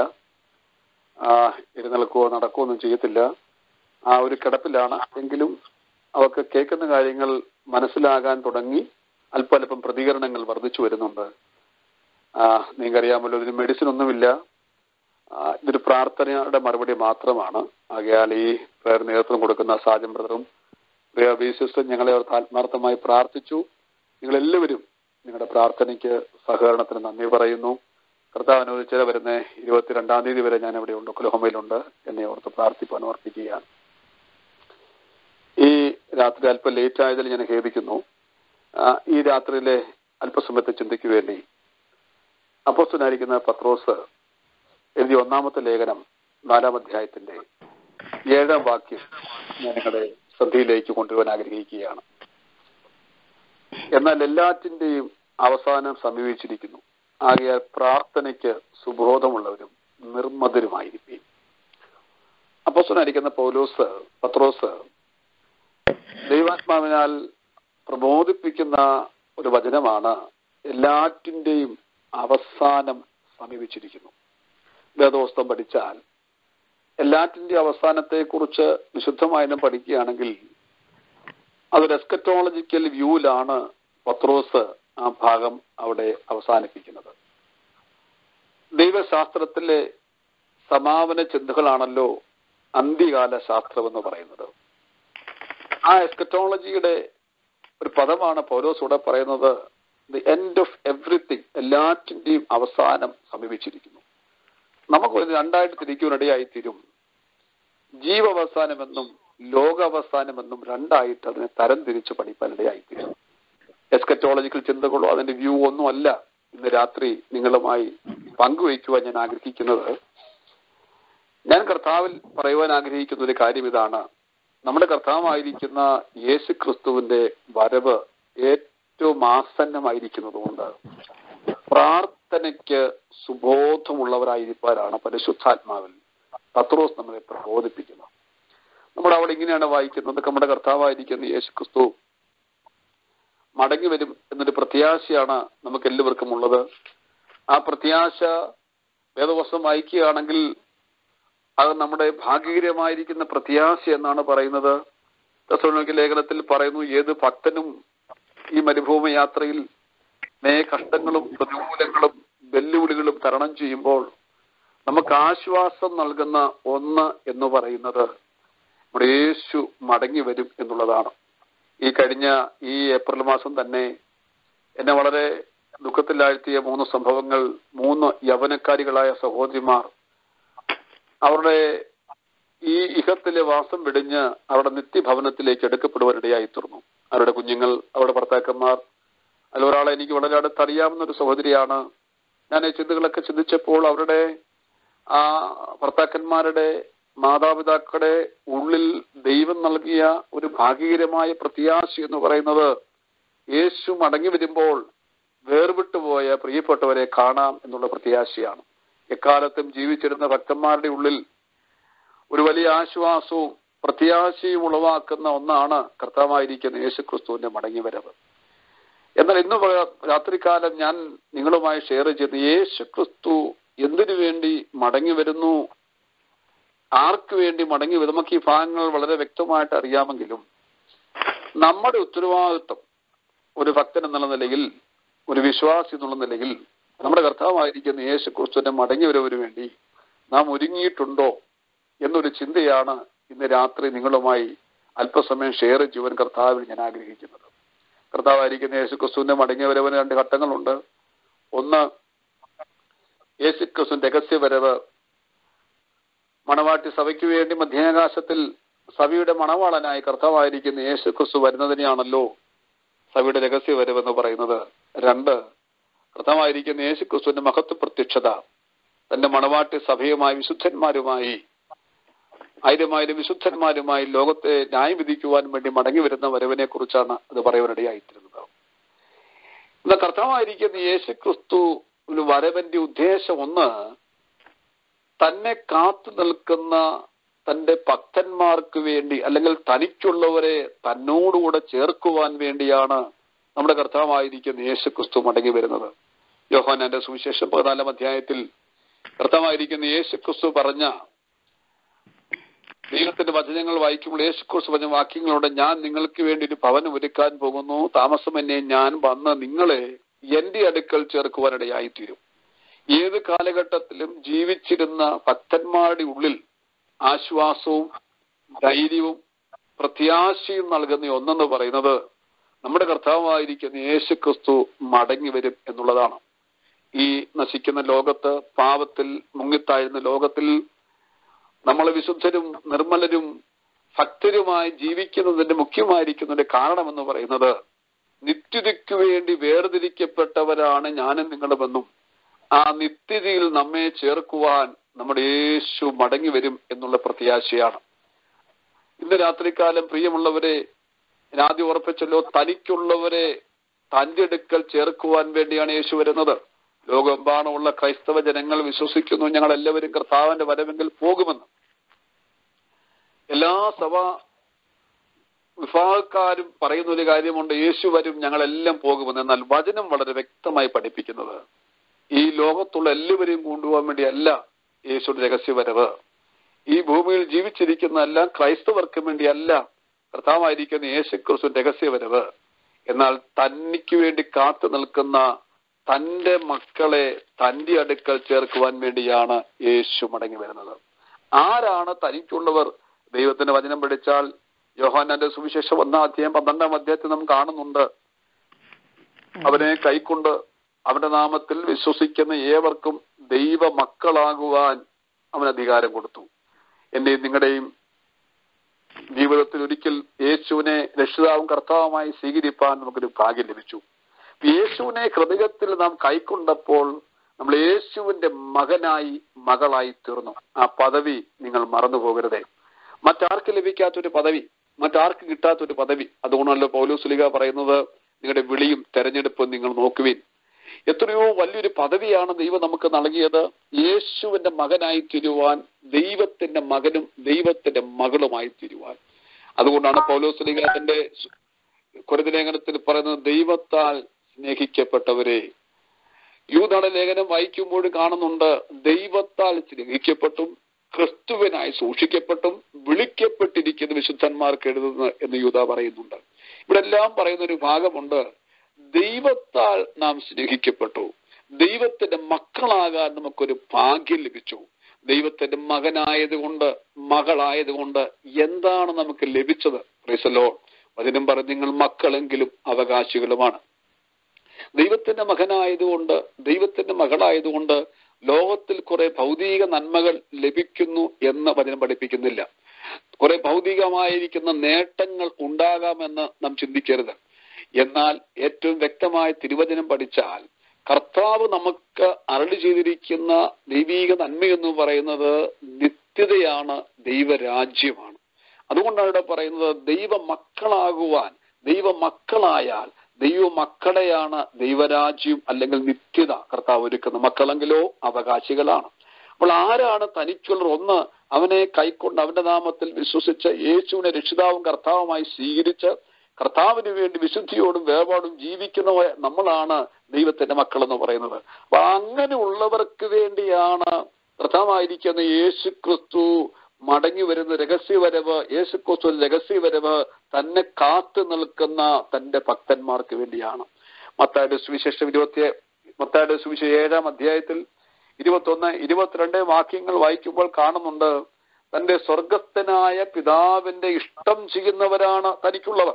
ആ എഴുന്നേൽക്കുകയോ നടക്കുകയോ ഒന്നും ചെയ്യത്തില്ല ആ ഒരു കിടപ്പിലാണ് എങ്കിലും അവർക്ക് കേൾക്കുന്ന കാര്യങ്ങൾ മനസ്സിലാകാൻ തുടങ്ങി അല്പം അല്പം പ്രതികരണങ്ങൾ വർദ്ധിച്ചു വരുന്നുണ്ട് ആ നിങ്ങൾക്കറിയാമല്ലോ ഇതിന് മെഡിസിൻ ഒന്നുമില്ല ആ, ഇതൊരു പ്രാർത്ഥനയുടെ മറുപടി മാത്രമാണ് ആകയാൽ ഈ പ്രയർ നേതൃത്വം കൊടുക്കുന്ന സാജൻ ബ്രദറും പ്രിയ ബീസിസ്റ്റർ ഞങ്ങളെ ഓർത്ത് ആത്മാർത്ഥമായി പ്രാർത്ഥിച്ചു നിങ്ങളെല്ലാവരും നിങ്ങളുടെ പ്രാർത്ഥനയ്ക്ക് സഹകരണത്തിന് നന്ദി പറയുന്നു കർത്താവ് അനുവദിച്ചാൽ വരുന്ന ഇരുപത്തിരണ്ടാം തീയതി വരെ ഞാൻ ഇവിടെ ഉണ്ട് ഒക്കലഹോമയിലുണ്ട് എന്നെ ഓർത്ത് പ്രാർത്ഥിപ്പാൻ ഓർപ്പിക്കുകയാണ് ഈ രാത്രി അല്പം ലേറ്റ് ആയതിൽ ഞാൻ ഖേദിക്കുന്നു ആ, ഈ രാത്രിയിലെ അല്പസമയത്തെ ചിന്തയ്ക്ക് വേണ്ടി അപ്പോസ്തനായിരിക്കുന്ന പത്രോസ് എഴുതിയ ഒന്നാമത്തെ ലേഖനം നാലാം അധ്യായത്തിന്റെ ഏഴാം വാക്യം ഞാൻ നിങ്ങളുടെ ശ്രദ്ധയിലേക്ക് കൊണ്ടുവരാൻ ആഗ്രഹിക്കുകയാണ് എന്നാൽ എല്ലാറ്റിന്റെയും അവസാനം സമീപിച്ചിരിക്കുന്നു ആകയാൽ പ്രാർത്ഥനയ്ക്ക് സുബോധമുള്ളവരും നിർമ്മതരുമായിരിക്കും അപ്പോസ്തനായിരിക്കുന്ന പൗലോസ് പത്രോസ് ദൈവാത്മാവിനാൽ പ്രബോധിപ്പിക്കുന്ന ഒരു വചനമാണ് എല്ലാറ്റിന്റെയും അവസാനം സമീപിച്ചിരിക്കുന്നു വേദോസ്തം പഠിച്ചാൽ എല്ലാറ്റിന്റെ അവസാനത്തെ കുറിച്ച് വിശുദ്ധമായും പഠിക്കുകയാണെങ്കിൽ അതൊരു എസ്കറ്റോളജിക്കൽ വ്യൂവിലാണ് പത്രോസ് ആ ഭാഗം അവിടെ അവസാനിപ്പിക്കുന്നത് ദൈവശാസ്ത്രത്തിലെ സമാപന ചിന്തകളാണല്ലോ അന്ത്യകാല ശാസ്ത്രം എന്ന് പറയുന്നത് ആ എസ്കറ്റോളജിയുടെ ഒരു പദമാണ് പൗലോസ് ഇവിടെ പറയുന്നത് ദി എൻഡ് ഓഫ് എവ്രിതിങ് എല്ലാറ്റിന്റെയും അവസാനം സമീപിച്ചിരിക്കുന്നു നമുക്ക് ഒരു രണ്ടായിട്ട് തിരിക്കുവാനിടയായി തീരും ജീവവസാനമെന്നും ലോകാവസാനമെന്നും രണ്ടായിട്ട് അതിനെ തരം തിരിച്ച് പഠിപ്പാനിടയായി തീരും എസ്കറ്റോളജിക്കൽ ചിന്തകളോ അതിന്റെ വ്യൂ ഒന്നും അല്ല ഇന്ന് രാത്രി നിങ്ങളുമായി പങ്കുവയ്ക്കുവാൻ ഞാൻ ആഗ്രഹിക്കുന്നത് ഞാൻ കർത്താവിൽ പറയുവാൻ ആഗ്രഹിക്കുന്ന ഒരു കാര്യം ഇതാണ് നമ്മുടെ കർത്താവായിരിക്കുന്ന യേശു ക്രിസ്തുവിന്റെ വരവ് ഏറ്റവും ആസന്നമായിരിക്കുന്നതുകൊണ്ട് പ്രാർത്ഥനയ്ക്ക് സുബോധമുള്ളവരായിരിക്കാനാണ് പരിശുദ്ധാത്മാവിൽ പത്രോസ് നമ്മളെ പ്രബോധിപ്പിക്കുന്നത് നമ്മൾ അവിടെ ഇങ്ങനെയാണ് വായിക്കുന്നത് നമ്മുടെ കർത്താവായിരിക്കുന്ന യേശു ക്രിസ്തു മടങ്ങി വരും എന്നൊരു പ്രത്യാശയാണ് നമുക്ക് എല്ലാവർക്കും ഉള്ളത് ആ പ്രത്യാശ വേദവസ്ത്രം വായിക്കുകയാണെങ്കിൽ അത് നമ്മുടെ ഭാഗ്യകരമായിരിക്കുന്ന പ്രത്യാശ എന്നാണ് പറയുന്നത് തെസ്സലോനിക്ക ലേഖനത്തിൽ പറയുന്നു ഏത് ഭക്തനും ഈ മരുഭൂമി യാത്രയിൽ നേ കഷ്ടങ്ങളും പ്രതികൂലങ്ങളും വെല്ലുവിളികളും തരണം ചെയ്യുമ്പോൾ നമുക്ക് ആശ്വാസം നൽകുന്ന ഒന്ന് എന്ന് പറയുന്നത് നമ്മുടെ യേശു മടങ്ങി വരും എന്നുള്ളതാണ് ഈ കഴിഞ്ഞ ഈ ഏപ്രിൽ മാസം തന്നെ എന്നെ വളരെ ദുഃഖത്തിലാഴ്ത്തിയ മൂന്ന് സംഭവങ്ങൾ മൂന്ന് യവനക്കാരികളായ സഹോദരിമാർ അവരുടെ ഈ ഇഹത്തിലെ വാസം വെടിഞ്ഞ് അവരുടെ നിത്യഭവനത്തിലേക്ക് എടുക്കപ്പെടുവാനിടയായി തീർന്നു അവരുടെ കുഞ്ഞുങ്ങൾ അവരുടെ ഭർത്താക്കന്മാർ അതിലൊരാളെ എനിക്ക് വളരെ അടുത്തറിയാവുന്ന ഒരു സഹോദരിയാണ് ഞാൻ ഈ ചിന്തകളൊക്കെ ചിന്തിച്ചപ്പോൾ അവരുടെ ആ ഭർത്താക്കന്മാരുടെ മാതാപിതാക്കളുടെ ഉള്ളിൽ ദൈവം നൽകിയ ഒരു ഭാഗ്യകരമായ പ്രത്യാശ എന്ന് പറയുന്നത് യേശു മടങ്ങി വരുമ്പോൾ വേർവിട്ടുപോയ പ്രിയപ്പെട്ടവരെ കാണാം എന്നുള്ള പ്രത്യാശയാണ് എക്കാലത്തും ജീവിച്ചിരുന്ന ഭക്തന്മാരുടെ ഉള്ളിൽ ഒരു വലിയ ആശ്വാസവും പ്രത്യാശയും ഉളവാക്കുന്ന ഒന്നാണ് കർത്താവായിരിക്കുന്ന യേശുക്രിസ്തുവിന്റെ മടങ്ങിവരവ് എന്നാൽ ഇന്ന് പ- രാത്രികാലം ഞാൻ നിങ്ങളുമായി ഷെയർ ചെയ്ത് യേശുക്രിസ്തു എന്തിനു വേണ്ടി മടങ്ങി വരുന്നു ആർക്ക് വേണ്ടി മടങ്ങി വരും നമുക്ക് ഈ ഭാഗങ്ങൾ വളരെ വ്യക്തമായിട്ട് അറിയാമെങ്കിലും നമ്മുടെ ഉത്തരവാദിത്വം ഒരു ഭക്തൻ എന്നുള്ള നിലയിൽ ഒരു വിശ്വാസി എന്നുള്ള നിലയിൽ നമ്മുടെ കർത്താവായിരിക്കുന്ന യേശു ക്രിസ്തുവിന്റെ മടങ്ങി വരവിന് വേണ്ടി നാം ഒരുങ്ങിയിട്ടുണ്ടോ എന്നൊരു ചിന്തയാണ് ഇന്ന് രാത്രി നിങ്ങളുമായി അല്പസമയം ഷെയർ ചെയ്യുവാൻ കർത്താവിൽ ഞാൻ ആഗ്രഹിക്കുന്നത് കർത്താവായിരിക്കുന്ന യേശു ക്രിസ്തുവിന്റെ മടങ്ങി വരവിന് രണ്ട് ഘട്ടങ്ങളുണ്ട് ഒന്ന് യേശു ക്രിസ്തുവിന്റെ രഹസ്യവരവ് മണവാട്ടി സഭയ്ക്ക് വേണ്ടി മധ്യാകാശത്തിൽ സഭയുടെ മണവാളനായി കർത്താവായിരിക്കുന്ന യേശു ക്രിസ്തു വരുന്നതിനെയാണല്ലോ സഭയുടെ രഹസ്യ വരവെന്ന് പറയുന്നത് രണ്ട് കർത്താവായിരിക്കുന്ന യേശു ക്രിസ്തുവിന്റെ മഹത്വ പ്രത്യക്ഷത തന്റെ മണവാട്ടി സഭയുമായി വിശുദ്ധന്മാരുമായി ആയിരമായിരം വിശുദ്ധന്മാരുമായി ലോകത്തെ ന്യായം വിധിക്കുവാൻ വേണ്ടി മടങ്ങി വരുന്ന വരവിനെ കുറിച്ചാണ് അത് പറയുവാനിടയായിത്തീരുന്നത് ഇന്ന് കർത്താവായിരിക്കുന്ന യേശു ക്രിസ്തു ഒരു വരവന്റെ ഉദ്ദേശം ഒന്ന് തന്നെ കാത്തു നിൽക്കുന്ന തന്റെ ഭക്തന്മാർക്ക് വേണ്ടി അല്ലെങ്കിൽ തനിക്കുള്ളവരെ തന്നോടുകൂടെ ചേർക്കുവാൻ വേണ്ടിയാണ് നമ്മുടെ കർത്താവായിരിക്കുന്ന യേശു ക്രിസ്തു മടങ്ങി വരുന്നത് യോഹാനാന്റെ സുവിശേഷം പതിനാലാം അധ്യായത്തിൽ കർത്താവായിരിക്കുന്ന യേശു ക്രിസ്തു പറഞ്ഞ ദൈവത്തിന്റെ വചനങ്ങൾ വായിക്കുമ്പോൾ യേശു ക്രിസ്തു പറഞ്ഞ വാക്യങ്ങളോടെ ഞാൻ നിങ്ങൾക്ക് വേണ്ടി ഒരു ഭവനം ഒരുക്കാൻ പോകുന്നു താമസം എന്നെ ഞാൻ വന്ന് നിങ്ങളെ എന്റെ അടുക്കൽ ചേർക്കുവാനിടയായിത്തീരും ഏത് കാലഘട്ടത്തിലും ജീവിച്ചിരുന്ന ഭക്തന്മാരുടെ ഉള്ളിൽ ആശ്വാസവും ധൈര്യവും പ്രത്യാശയും നൽകുന്ന ഒന്നെന്ന് പറയുന്നത് നമ്മുടെ കർത്താവായിരിക്കുന്ന യേശു ക്രിസ്തു മടങ്ങി വരും എന്നുള്ളതാണ് ഈ നശിക്കുന്ന ലോകത്ത് പാപത്തിൽ മുങ്ങിത്താഴുന്ന ലോകത്തിൽ നമ്മൾ വിശുദ്ധരും നിർമ്മലരും ഭക്തരുമായി ജീവിക്കുന്നതിന്റെ മുഖ്യമായിരിക്കുന്നതിന്റെ കാരണമെന്ന് പറയുന്നത് നിത്യതയ്ക്കു വേണ്ടി വേർതിരിക്കപ്പെട്ടവരാണ് ഞാനും നിങ്ങളുമെന്നും ആ നിത്യതയിൽ നമ്മെ ചേർക്കുവാൻ നമ്മുടെ യേശു മടങ്ങി വരും എന്നുള്ള പ്രത്യാശയാണ് ഇന്ന് രാത്രികാലം പ്രിയമുള്ളവരെ ഞാൻ ആദ്യം ഉറപ്പിച്ചല്ലോ തനിക്കുള്ളവരെ തന്റെ അടുക്കൽ ചേർക്കുവാൻ വേണ്ടിയാണ് യേശു വരുന്നത് ലോകമെമ്പാടുമുള്ള ക്രൈസ്തവ ജനങ്ങൾ വിശ്വസിക്കുന്നു ഞങ്ങൾ എല്ലാവരും കർത്താവിന്റെ വരവെങ്കിൽ പോകുമെന്ന് എല്ലാ സഭ വിഭാഗക്കാരും പറയുന്ന ഒരു കാര്യമുണ്ട് യേശു വരും ഞങ്ങളെല്ലാം പോകുമെന്ന് എന്നാൽ വചനം വളരെ വ്യക്തമായി പഠിപ്പിക്കുന്നത് ഈ ലോകത്തുള്ള എല്ലാവരെയും കൊണ്ടുപോകാൻ വേണ്ടിയല്ല യേശുയുടെ രഹസ്യവരവ് ഈ ഭൂമിയിൽ ജീവിച്ചിരിക്കുന്ന എല്ലാ ക്രൈസ്തവർക്കും വേണ്ടിയല്ല കർത്താവായിരിക്കുന്ന യേശു ക്രിസ്തു രഹസ്യവരവ് എന്നാൽ തന്നിക്ക് വേണ്ടി കാത്തു നിൽക്കുന്ന തന്റെ മക്കളെ തന്റെ അടുക്കൽ ചേർക്കുവാൻ വേണ്ടിയാണ് യേശു മടങ്ങി വരുന്നത് ആരാണ് തനിക്കുള്ളവർ ദൈവത്തിന്റെ വചനം പഠിച്ചാൽ യോഹാനന്റെ സുവിശേഷം ഒന്നാം അധ്യായം പന്ത്രണ്ടാം അധ്യായത്തിൽ നാം കാണുന്നുണ്ട് അവനെ കൈക്കൊണ്ട് അവന്റെ നാമത്തിൽ വിശ്വസിക്കുന്ന ഏവർക്കും ദൈവ മക്കളാകുവാൻ അവൻ അധികാരം കൊടുത്തു എന്റെയും നിങ്ങളുടെയും ജീവിതത്തിൽ ഒരിക്കൽ യേശുവിനെ രക്ഷിതാവും കർത്താവുമായി സ്വീകരിപ്പാൻ നമുക്കൊരു ഭാഗ്യം ലഭിച്ചു യേശുവിനെ ഹൃദയത്തിൽ നാം കൈക്കൊണ്ടപ്പോൾ നമ്മൾ യേശുവിന്റെ മകനായി മകളായി തീർന്നു ആ പദവി നിങ്ങൾ മറന്നു പോകരുതേ മറ്റാർക്ക് ലഭിക്കാത്തൊരു പദവി മറ്റാർക്ക് കിട്ടാത്തൊരു പദവി അതുകൊണ്ടല്ലോ പൗലോസുലിക പറയുന്നത് നിങ്ങളുടെ വിളിയും തെരഞ്ഞെടുപ്പും നിങ്ങൾ നോക്കുവിൻ എത്രയോ വലിയൊരു പദവിയാണ് ദൈവം നമുക്ക് നൽകിയത് യേശുവിന്റെ മകനായി തീരുവാൻ ദൈവത്തിന്റെ മകനും ദൈവത്തിന്റെ മകളുമായി തീരുവാൻ അതുകൊണ്ടാണ് പൗലോസ്ലിക തന്റെ കുരുതലേഖനത്തിൽ പറയുന്നത് ദൈവത്താൽ സ്നേഹിക്കപ്പെട്ടവരെ യൂതാണ് ലേഖനം വായിക്കുമ്പോൾ കാണുന്നുണ്ട് ദൈവത്താൽ സ്നേഹിക്കപ്പെട്ടും ക്രിസ്തുവിനായി സൂക്ഷിക്കപ്പെട്ടും വിളിക്കപ്പെട്ടിരിക്കുന്ന വിശുദ്ധന്മാർക്ക് എഴുതുന്നു എന്ന് യൂത പറയുന്നുണ്ട് ഇവിടെ എല്ലാം പറയുന്ന ഒരു ഭാഗമുണ്ട് ദൈവത്താൽ നാം സ്നേഹിക്കപ്പെട്ടു ദൈവത്തിന്റെ മക്കളാകാൻ നമുക്കൊരു ഭാഗ്യം ലഭിച്ചു ദൈവത്തിന്റെ മകനായതുകൊണ്ട് മകളായതുകൊണ്ട് എന്താണ് നമുക്ക് ലഭിച്ചത് പ്രീസലോ വചനം പറഞ്ഞ് നിങ്ങൾ മക്കളെങ്കിലും അവകാശികളുമാണ് ദൈവത്തിന്റെ മകനായതുകൊണ്ട് ദൈവത്തിന്റെ മകളായതുകൊണ്ട് ലോകത്തിൽ കുറെ ഭൗതിക നന്മകൾ ലഭിക്കുന്നു എന്ന് വചനം പഠിപ്പിക്കുന്നില്ല കുറെ ഭൗതികമായിരിക്കുന്ന നേട്ടങ്ങൾ ഉണ്ടാകാമെന്ന് നാം ചിന്തിക്കരുത് എന്നാൽ ഏറ്റവും വ്യക്തമായ തിരുവചനം പഠിച്ചാൽ കർത്താവ് നമുക്ക് അരളി ചെയ്തിരിക്കുന്ന ദൈവീക നന്മയെന്ന് പറയുന്നത് നിത്യതയാണ് ദൈവരാജ്യമാണ് അതുകൊണ്ടാണ് ഇവിടെ പറയുന്നത് ദൈവ മക്കളാകുവാൻ ദൈവ മക്കളായാൽ ദൈവ മക്കളെയാണ് ദൈവരാജ്യം അല്ലെങ്കിൽ നിത്യത കർത്താവ് ഒരുക്കുന്ന മക്കളെങ്കിലോ അവകാശികളാണ് അപ്പോൾ ആരാണ് തനിക്കുള്ള ഒന്ന് അവനെ കൈക്കൊണ്ട് അവന്റെ നാമത്തിൽ വിശ്വസിച്ച് യേശുവിനെ രക്ഷിതാവും കർത്താവുമായി സ്വീകരിച്ച് കർത്താവിന് വേണ്ടി വിശുദ്ധിയോടും വേർപാടും ജീവിക്കുന്ന നമ്മളാണ് ദൈവത്തിന്റെ മക്കൾ എന്ന് പറയുന്നത് അപ്പൊ അങ്ങനെയുള്ളവർക്ക് വേണ്ടിയാണ് പ്രഥമായിരിക്കുന്ന യേശു ക്രിസ്തു മടങ്ങി വരുന്ന രഹസ്യവരവ് യേശു ക്രിസ്തു രഹസ്യവരവ് തന്നെ കാത്തു നിൽക്കുന്ന തന്റെ ഭക്തന്മാർക്ക് വേണ്ടിയാണ് മത്തായുടെ സുവിശേഷം ഇരുപത്തി മത്തായുടെ സുവിശേഷം ഏഴാം അധ്യായത്തിൽ ഇരുപത്തൊന്ന് ഇരുപത്തിരണ്ട് വാക്യങ്ങൾ വായിക്കുമ്പോൾ കാണുന്നുണ്ട് തന്റെ സ്വർഗസ്ഥനായ പിതാവിന്റെ ഇഷ്ടം ചെയ്യുന്നവരാണ് തനിക്കുള്ളവർ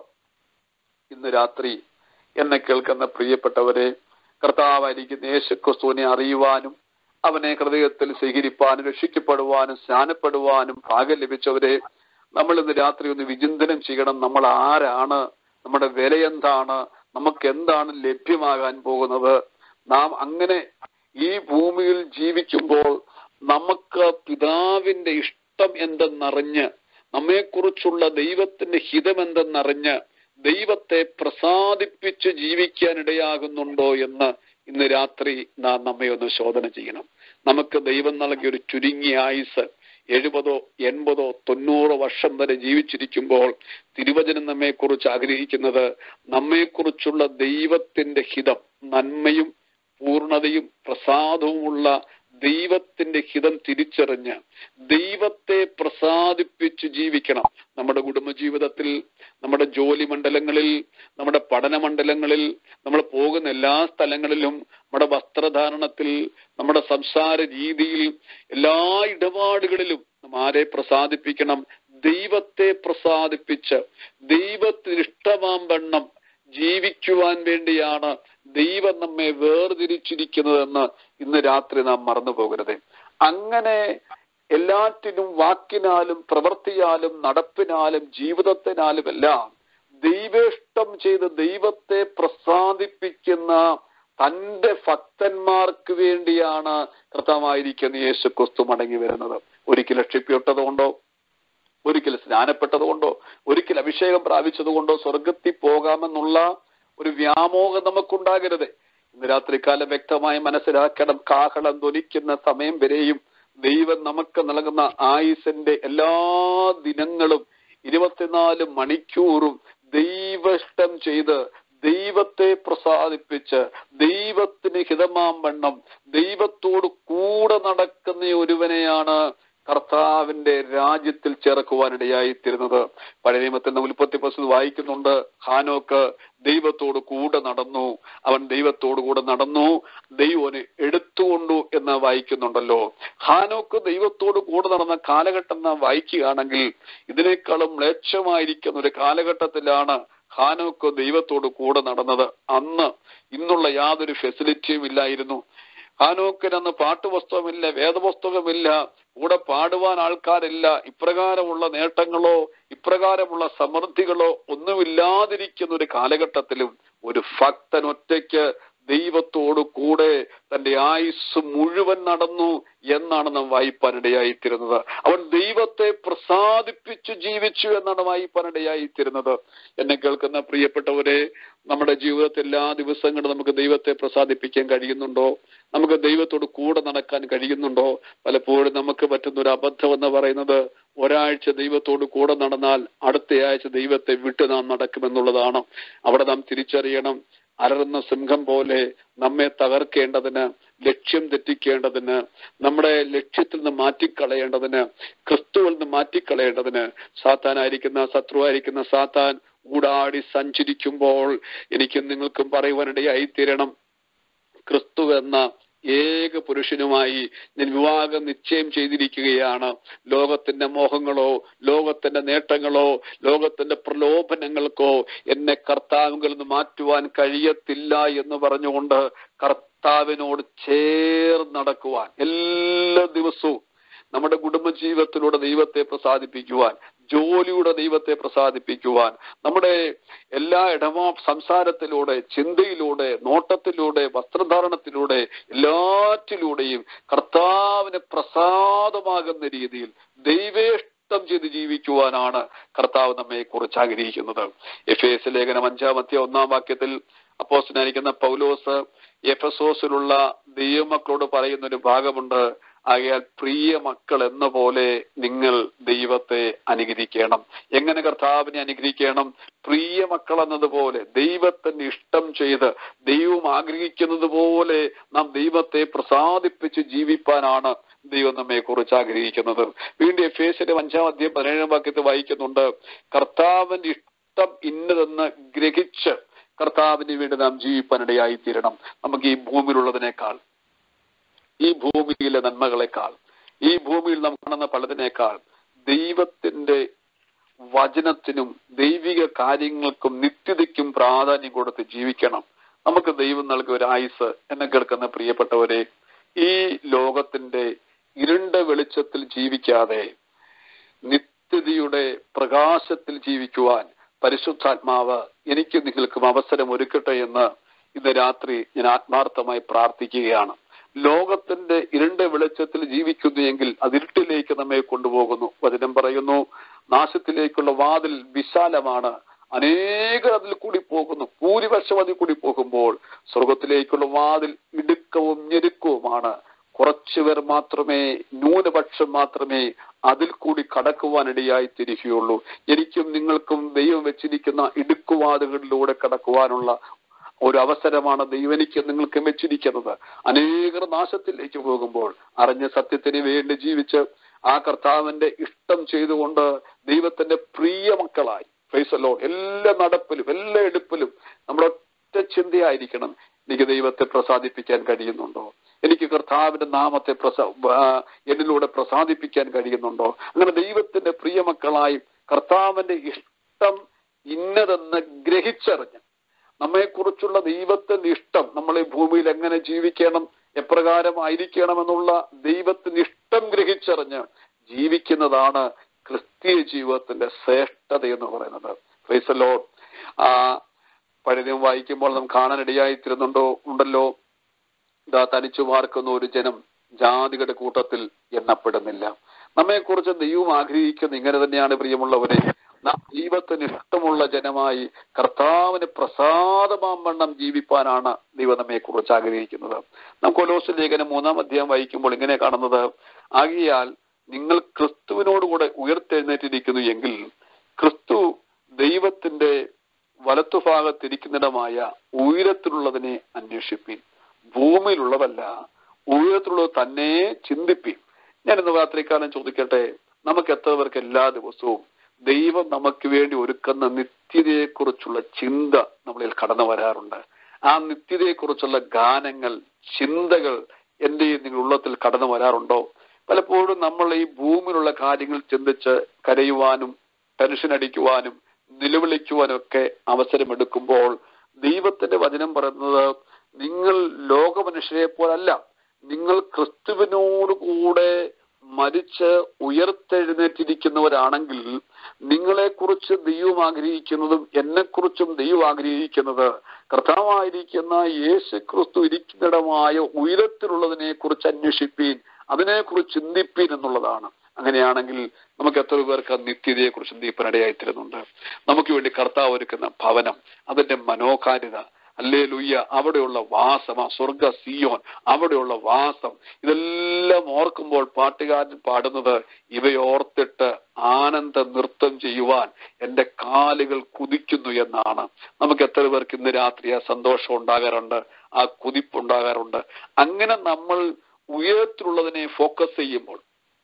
ഇന്ന് രാത്രി എന്നെ കേൾക്കുന്ന പ്രിയപ്പെട്ടവരെ കർത്താവായിരിക്കുന്ന യേശു ക്രിസ്തുവിനെ അറിയുവാനും അവനെ ഹൃദയത്തിൽ സ്വീകരിപ്പാനും രക്ഷിക്കപ്പെടുവാനും സ്നാനപ്പെടുവാനും ഭാഗ്യം ലഭിച്ചവരെ നമ്മൾ ഇന്ന് രാത്രി ഒന്ന് വിചിന്തനം ചെയ്യണം നമ്മൾ ആരാണ് നമ്മുടെ വില എന്താണ് നമുക്ക് എന്താണ് ലഭ്യമാകാൻ പോകുന്നത് നാം അങ്ങനെ ഈ ഭൂമിയിൽ ജീവിക്കുമ്പോൾ നമുക്ക് പിതാവിന്റെ ഇഷ്ടം എന്തെന്നറിഞ്ഞ് നമ്മെക്കുറിച്ചുള്ള ദൈവത്തിന്റെ ഹിതം എന്തെന്നറിഞ്ഞ് ദൈവത്തെ പ്രസാദിപ്പിച്ച് ജീവിക്കാൻ ഇടയാകുന്നുണ്ടോ എന്ന് ഇന്ന് രാത്രി നാം നമ്മെ ഒന്ന് ശോധന ചെയ്യണം നമുക്ക് ദൈവം നൽകിയ ഒരു ചുരുങ്ങിയ ആയുസ് എഴുപതോ എൺപതോ തൊണ്ണൂറോ വർഷം വരെ ജീവിച്ചിരിക്കുമ്പോൾ തിരുവചനം നമ്മെക്കുറിച്ച് ആഗ്രഹിക്കുന്നത് നമ്മെക്കുറിച്ചുള്ള ദൈവത്തിന്റെ ഹിതം നന്മയും പൂർണതയും പ്രസാദവുമുള്ള ദൈവത്തിന്റെ ഹിതം തിരിച്ചറിഞ്ഞ് ദൈവത്തെ പ്രസാദിപ്പിച്ച് ജീവിക്കണം നമ്മുടെ കുടുംബജീവിതത്തിൽ നമ്മുടെ ജോലി മണ്ഡലങ്ങളിൽ നമ്മുടെ പഠന മണ്ഡലങ്ങളിൽ നമ്മൾ പോകുന്ന എല്ലാ സ്ഥലങ്ങളിലും നമ്മുടെ വസ്ത്രധാരണത്തിൽ നമ്മുടെ സംസാര രീതിയിൽ എല്ലാ ഇടപാടുകളിലും നാം ആരെ പ്രസാദിപ്പിക്കണം ദൈവത്തെ പ്രസാദിപ്പിച്ച് ദൈവത്തിന് ഇഷ്ടമാം വണ്ണം ജീവിക്കുവാൻ വേണ്ടിയാണ് ദൈവം നമ്മെ വേർതിരിച്ചിരിക്കുന്നതെന്ന് ഇന്ന് രാത്രി നാം മറന്നു പോകരുത് അങ്ങനെ എല്ലാറ്റിനും വാക്കിനാലും പ്രവൃത്തിയാലും നടപ്പിനാലും ജീവിതത്തിനാലും എല്ലാം ദൈവേഷ്ടം ചെയ്ത് ദൈവത്തെ പ്രസാദിപ്പിക്കുന്ന തന്റെ ഭക്തന്മാർക്ക് വേണ്ടിയാണ് കൃതമായിരിക്കുന്ന യേശു ക്രിസ്തു മടങ്ങി വരുന്നത് ഒരിക്കൽ രക്ഷിപ്പെട്ടതുകൊണ്ടോ ഒരിക്കൽ സ്നാനപ്പെട്ടതുകൊണ്ടോ ഒരിക്കൽ അഭിഷേകം പ്രാപിച്ചതുകൊണ്ടോ സ്വർഗത്തിൽ പോകാമെന്നുള്ള ഒരു വ്യാമോഹം നമുക്കുണ്ടാകരുത് ഇന്ന് രാത്രികാലം വ്യക്തമായി മനസ്സിലാക്കണം കാഹളം ധ്വനിക്കുന്ന സമയം വരെയും ദൈവം നമുക്ക് നൽകുന്ന ആയുസിന്റെ എല്ലാ ദിനങ്ങളും ഇരുപത്തിനാല് മണിക്കൂറും ദൈവഷ്ടം ചെയ്ത് ദൈവത്തെ പ്രസാദിപ്പിച്ച് ദൈവത്തിന് ഹിതമാം വണ്ണം ദൈവത്തോട് കൂടെ നടക്കുന്ന ഒരുവനെയാണ് കർത്താവിന്റെ രാജ്യത്തിൽ ചേർക്കുവാനിടയായി തീരുന്നത് പഴയ നിയമത്തിൽ നമ്മൾ ഉൽപ്പത്തി പുസ്തകത്തിൽ വായിക്കുന്നുണ്ട് ഹാനോക്ക് ദൈവത്തോട് കൂടെ നടന്നു അവൻ ദൈവത്തോട് കൂടെ നടന്നു ദൈവനെ എടുത്തുകൊണ്ടു എന്ന് വായിക്കുന്നുണ്ടല്ലോ ഹാനോക്ക് ദൈവത്തോട് കൂടെ നടന്ന കാലഘട്ടം നാം വായിക്കുകയാണെങ്കിൽ ഇതിനേക്കാളും മ്ലേച്ഛമായിരിക്കുന്ന ഒരു കാലഘട്ടത്തിലാണ് ഹാനോക്ക് ദൈവത്തോട് കൂടെ നടന്നത് അന്ന് ഇന്നുള്ള യാതൊരു ഫെസിലിറ്റിയും ഇല്ലായിരുന്നു ഹാനോക്കിനന്ന് പാട്ടുപുസ്തകമില്ല വേദപുസ്തകമില്ല കൂടെ പാടുവാൻ ആൾക്കാരില്ല ഇപ്രകാരമുള്ള നേട്ടങ്ങളോ ഇപ്രകാരമുള്ള സമൃദ്ധികളോ ഒന്നുമില്ലാതിരിക്കുന്ന ഒരു കാലഘട്ടത്തിലും ഒരു ഭക്തൻ ഒറ്റയ്ക്ക് ദൈവത്തോട് കൂടെ തന്റെ ആയുസ് മുഴുവൻ നടന്നു എന്നാണ് നാം വായിപ്പാനിടയായിത്തീരുന്നത് അവൻ ദൈവത്തെ പ്രസാദിപ്പിച്ചു ജീവിച്ചു എന്നാണ് വായിപ്പാനിടയായിത്തീരുന്നത് എന്നെ കേൾക്കുന്ന പ്രിയപ്പെട്ടവരെ നമ്മുടെ ജീവിതത്തിൽ എല്ലാ ദിവസങ്ങളും നമുക്ക് ദൈവത്തെ പ്രസാദിപ്പിക്കാൻ കഴിയുന്നുണ്ടോ നമുക്ക് ദൈവത്തോട് കൂടെ നടക്കാൻ കഴിയുന്നുണ്ടോ പലപ്പോഴും നമുക്ക് പറ്റുന്ന ഒരു അബദ്ധം എന്ന് പറയുന്നത് ഒരാഴ്ച ദൈവത്തോട് കൂടെ നടന്നാൽ അടുത്ത ആഴ്ച ദൈവത്തെ വിട്ട് നാം നടക്കുമെന്നുള്ളതാണ് അവിടെ നാം തിരിച്ചറിയണം അലറുന്ന സിംഹം പോലെ നമ്മെ തകർക്കേണ്ടതിന് ലക്ഷ്യം തെറ്റിക്കേണ്ടതിന് നമ്മുടെ ലക്ഷ്യത്തിൽ നിന്ന് മാറ്റിക്കളയേണ്ടതിന് ക്രിസ്തുവിൽ നിന്ന് മാറ്റിക്കളയേണ്ടതിന് സാത്താനായിരിക്കുന്ന ശത്രുവായിരിക്കുന്ന സാത്താൻ ഊടാടി സഞ്ചരിക്കുമ്പോൾ എനിക്കും നിങ്ങൾക്കും പറയുവാനിടയായി തീരണം ക്രിസ്തു എന്ന ഏക പുരുഷനുമായി ഞാൻ വിവാഹം നിശ്ചയം ചെയ്തിരിക്കുകയാണ് ലോകത്തിന്റെ മോഹങ്ങളോ ലോകത്തിന്റെ നേട്ടങ്ങളോ ലോകത്തിന്റെ പ്രലോഭനങ്ങൾക്കോ എന്നെ കർത്താവുകളിൽ നിന്ന് മാറ്റുവാൻ കഴിയത്തില്ല എന്ന് പറഞ്ഞുകൊണ്ട് കർത്താവിനോട് ചേർന്ന് നടക്കുവാൻ എല്ലാ ദിവസവും നമ്മുടെ കുടുംബജീവിതത്തിലൂടെ ദൈവത്തെ പ്രസാദിപ്പിക്കുവാൻ ജോലിയുടെ ദൈവത്തെ പ്രസാദിപ്പിക്കുവാൻ നമ്മുടെ എല്ലാ ഇടമാ സംസാരത്തിലൂടെ ചിന്തയിലൂടെ നോട്ടത്തിലൂടെ വസ്ത്രധാരണത്തിലൂടെ എല്ലാറ്റിലൂടെയും കർത്താവിന് പ്രസാദമാകുന്ന രീതിയിൽ ദൈവേഷ്ടം ചെയ്ത് ജീവിക്കുവാനാണ് കർത്താവ് നമ്മെ കുറിച്ച് ആഗ്രഹിക്കുന്നത് എഫ് എസ് ലേഖനം അഞ്ചാമത്തെ ഒന്നാം വാക്യത്തിൽ അപ്പോസ്റ്റനായിരിക്കുന്ന പൗലോസ് എഫസോസിലുള്ള ദൈവമക്കളോട് പറയുന്ന ഒരു ഭാഗമുണ്ട് ആകയാൽ പ്രിയ മക്കൾ എന്ന പോലെ നിങ്ങൾ ദൈവത്തെ അനുഗ്രഹിക്കണം എങ്ങനെ കർത്താവിനെ അനുഗ്രഹിക്കണം പ്രിയ മക്കൾ എന്നതുപോലെ ദൈവത്തിന്റെ ഇഷ്ടം ചെയ്ത് ദൈവം ആഗ്രഹിക്കുന്നത് പോലെ നാം ദൈവത്തെ പ്രസാദിപ്പിച്ച് ജീവിപ്പാനാണ് ദൈവം നമ്മെ കുറിച്ച് ആഗ്രഹിക്കുന്നത് വീണ്ടും എഫേസിന്റെ അഞ്ചാം അധ്യായം പതിനേഴാം വാക്യത്തിൽ വായിക്കുന്നുണ്ട് കർത്താവിന്റെ ഇഷ്ടം ഇന്നതെന്ന് ഗ്രഹിച്ച് കർത്താവിന് വേണ്ടി നാം ജീവിപ്പാനിടയായി തീരണം നമുക്ക് ഈ ഭൂമിയിലുള്ളതിനേക്കാൾ ഈ ഭൂമിയിലെ നന്മകളെക്കാൾ ഈ ഭൂമിയിൽ നാം കാണുന്ന പലതിനേക്കാൾ ദൈവത്തിന്റെ വചനത്തിനും ദൈവിക കാര്യങ്ങൾക്കും നിത്യതയ്ക്കും പ്രാധാന്യം കൊടുത്ത് ജീവിക്കണം നമുക്ക് ദൈവം നൽകിയ ഒരു ആയുസ് എന്നെ കേൾക്കുന്ന പ്രിയപ്പെട്ടവരെ ഈ ലോകത്തിന്റെ ഇരുണ്ട വെളിച്ചത്തിൽ ജീവിക്കാതെ നിത്യതയുടെ പ്രകാശത്തിൽ ജീവിക്കുവാൻ പരിശുദ്ധാത്മാവ് എനിക്ക് നിങ്ങൾക്കും അവസരം ഒരുക്കട്ടെ എന്ന് ഇന്ന് രാത്രി ഞാൻ ആത്മാർത്ഥമായി പ്രാർത്ഥിക്കുകയാണ് ലോകത്തിന്റെ ഇരുണ്ട വെളിച്ചത്തിൽ ജീവിക്കുന്നു എങ്കിൽ അതിരുട്ടിലേക്ക് നമ്മെ കൊണ്ടുപോകുന്നു വചനം പറയുന്നു നാശത്തിലേക്കുള്ള വാതിൽ വിശാലമാണ് അനേകർ അതിൽ കൂടി പോകുന്നു ഭൂരിപക്ഷം അതിൽ കൂടി പോകുമ്പോൾ സ്വർഗത്തിലേക്കുള്ള വാതിൽ ഇടുക്കവും ഞെരുക്കവുമാണ് കുറച്ചുപേർ മാത്രമേ ന്യൂനപക്ഷം മാത്രമേ അതിൽ കൂടി കടക്കുവാനിടയായി തിരിക്കുകയുള്ളൂ എനിക്കും നിങ്ങൾക്കും ദൈവം വെച്ചിരിക്കുന്ന ഇടുക്കുവാതുകളിലൂടെ കടക്കുവാനുള്ള ഒരു അവസരമാണ് ദൈവം എനിക്ക് നിങ്ങൾക്ക് വെച്ചിരിക്കുന്നത് അനേകർ നാശത്തിലേക്ക് പോകുമ്പോൾ അറിഞ്ഞ സത്യത്തിന് വേണ്ടി ജീവിച്ച് ആ കർത്താവിന്റെ ഇഷ്ടം ചെയ്തുകൊണ്ട് ദൈവത്തിന്റെ പ്രിയ മക്കളായി ഫൈസലോ എല്ലാ നടപ്പിലും എല്ലാ എടുപ്പിലും നമ്മുടെ ഒറ്റ ചിന്തയായിരിക്കണം എനിക്ക് ദൈവത്തെ പ്രസാദിപ്പിക്കാൻ കഴിയുന്നുണ്ടോ എനിക്ക് കർത്താവിന്റെ നാമത്തെ പ്രസ എന്നിലൂടെ പ്രസാദിപ്പിക്കാൻ കഴിയുന്നുണ്ടോ അങ്ങനെ ദൈവത്തിന്റെ പ്രിയമക്കളായി കർത്താവിന്റെ ഇഷ്ടം ഇന്നതെന്ന് ഗ്രഹിച്ചറിഞ്ഞ് നമ്മെക്കുറിച്ചുള്ള ദൈവത്തിന്റെ ഇഷ്ടം നമ്മൾ ഈ ഭൂമിയിൽ എങ്ങനെ ജീവിക്കണം എപ്രകാരമായിരിക്കണം എന്നുള്ള ദൈവത്തിന്റെ ഇഷ്ടം ഗ്രഹിച്ചറിഞ്ഞ് ജീവിക്കുന്നതാണ് ക്രിസ്തീയ ജീവിതത്തിന്റെ ശ്രേഷ്ഠത എന്ന് പറയുന്നത് ഫൈസലോ ആ പഴയതും വായിക്കുമ്പോൾ നാം കാണാനിടയായിത്തീരുന്നുണ്ടോ ഉണ്ടല്ലോ ഇതാ തനിച്ചു പാർക്കുന്ന ഒരു ജനം ജാതികളുടെ കൂട്ടത്തിൽ എണ്ണപ്പെടുന്നില്ല നമ്മെക്കുറിച്ച് ദൈവം ആഗ്രഹിക്കുന്ന ഇങ്ങനെ തന്നെയാണ് പ്രിയമുള്ളവരെ നാം ദൈവത്തിന് ഇഷ്ടമുള്ള ജനമായി കർത്താവിന് പ്രസാദമാം വണ്ണം ജീവിപ്പാനാണ് ദൈവം നമ്മെ കുറിച്ച് ആഗ്രഹിക്കുന്നത് നാം കൊലോസ് ലേഖനം മൂന്നാം അധ്യായം വായിക്കുമ്പോൾ ഇങ്ങനെ കാണുന്നത് ആകിയാൽ നിങ്ങൾ ക്രിസ്തുവിനോടുകൂടെ ഉയർത്തെഴുന്നേറ്റിരിക്കുന്നു എങ്കിൽ ക്രിസ്തു ദൈവത്തിന്റെ വലത്തുഭാഗത്തിരിക്കുന്നിടമായ ഉയരത്തിലുള്ളതിനെ അന്വേഷിപ്പീൻ ഭൂമിയിലുള്ളതല്ല ഉയരത്തിലുള്ളത് തന്നെ ചിന്തിപ്പീൻ ഞാൻ ഇന്ന് രാത്രിക്കാലം ചോദിക്കട്ടെ നമുക്ക് എത്ര പേർക്ക് എല്ലാ ദിവസവും ദൈവം നമുക്ക് വേണ്ടി ഒരുക്കുന്ന നിത്യതയെക്കുറിച്ചുള്ള ചിന്ത നമ്മളിൽ കടന്നു വരാറുണ്ട് ആ നിത്യതയെക്കുറിച്ചുള്ള ഗാനങ്ങൾ ചിന്തകൾ എന്റെ നിങ്ങൾ ഉള്ളത്തിൽ കടന്നു വരാറുണ്ടോ പലപ്പോഴും നമ്മൾ ഈ ഭൂമിയിലുള്ള കാര്യങ്ങൾ ചിന്തിച്ച് കരയുവാനും ടെൻഷൻ അടിക്കുവാനും നിലവിളിക്കുവാനും ഒക്കെ അവസരമെടുക്കുമ്പോൾ ദൈവത്തിന്റെ വചനം പറയുന്നത് നിങ്ങൾ ലോകമനുഷ്യരെ പോലല്ല നിങ്ങൾ ക്രിസ്തുവിനോടുകൂടെ മരിച്ച് ഉയർത്തെഴുന്നേറ്റിരിക്കുന്നവരാണെങ്കിൽ നിങ്ങളെക്കുറിച്ച് ദൈവം ആഗ്രഹിക്കുന്നതും എന്നെക്കുറിച്ചും ദൈവം ആഗ്രഹിക്കുന്നത് കർത്താവായിരിക്കുന്ന യേശു ക്രിസ്തു ഇരിക്കുന്നിടമായ ഉയരത്തിലുള്ളതിനെ കുറിച്ച് അന്വേഷിപ്പീൻ അതിനെക്കുറിച്ച് ചിന്തിപ്പീൻ എന്നുള്ളതാണ് അങ്ങനെയാണെങ്കിൽ നമുക്ക് എത്ര പേർക്ക് നിത്യതയെ കുറിച്ച് ചിന്തിപ്പനിടയായിത്തരുന്നുണ്ട് നമുക്ക് വേണ്ടി കർത്താവ് ഒരുക്കുന്ന ഭവനം അതിന്റെ മനോഹാരിത അല്ലേ ലുയ്യ അവിടെയുള്ള വാസം ആ സ്വർഗ സിയോൻ അവിടെയുള്ള വാസം ഇതെല്ലാം ഓർക്കുമ്പോൾ പാട്ടുകാരൻ പാടുന്നത് ഇവയോർത്തിട്ട് ആനന്ദ നൃത്തം ചെയ്യുവാൻ എന്റെ കാലുകൾ കുതിക്കുന്നു എന്നാണ് നമുക്ക് എത്ര പേർക്ക് ഇന്ന് രാത്രി ആ സന്തോഷം ഉണ്ടാകാറുണ്ട് ആ കുതിപ്പുണ്ടാകാറുണ്ട് അങ്ങനെ നമ്മൾ ഉയരത്തിലുള്ളതിനെ ഫോക്കസ് ചെയ്യുമ്പോൾ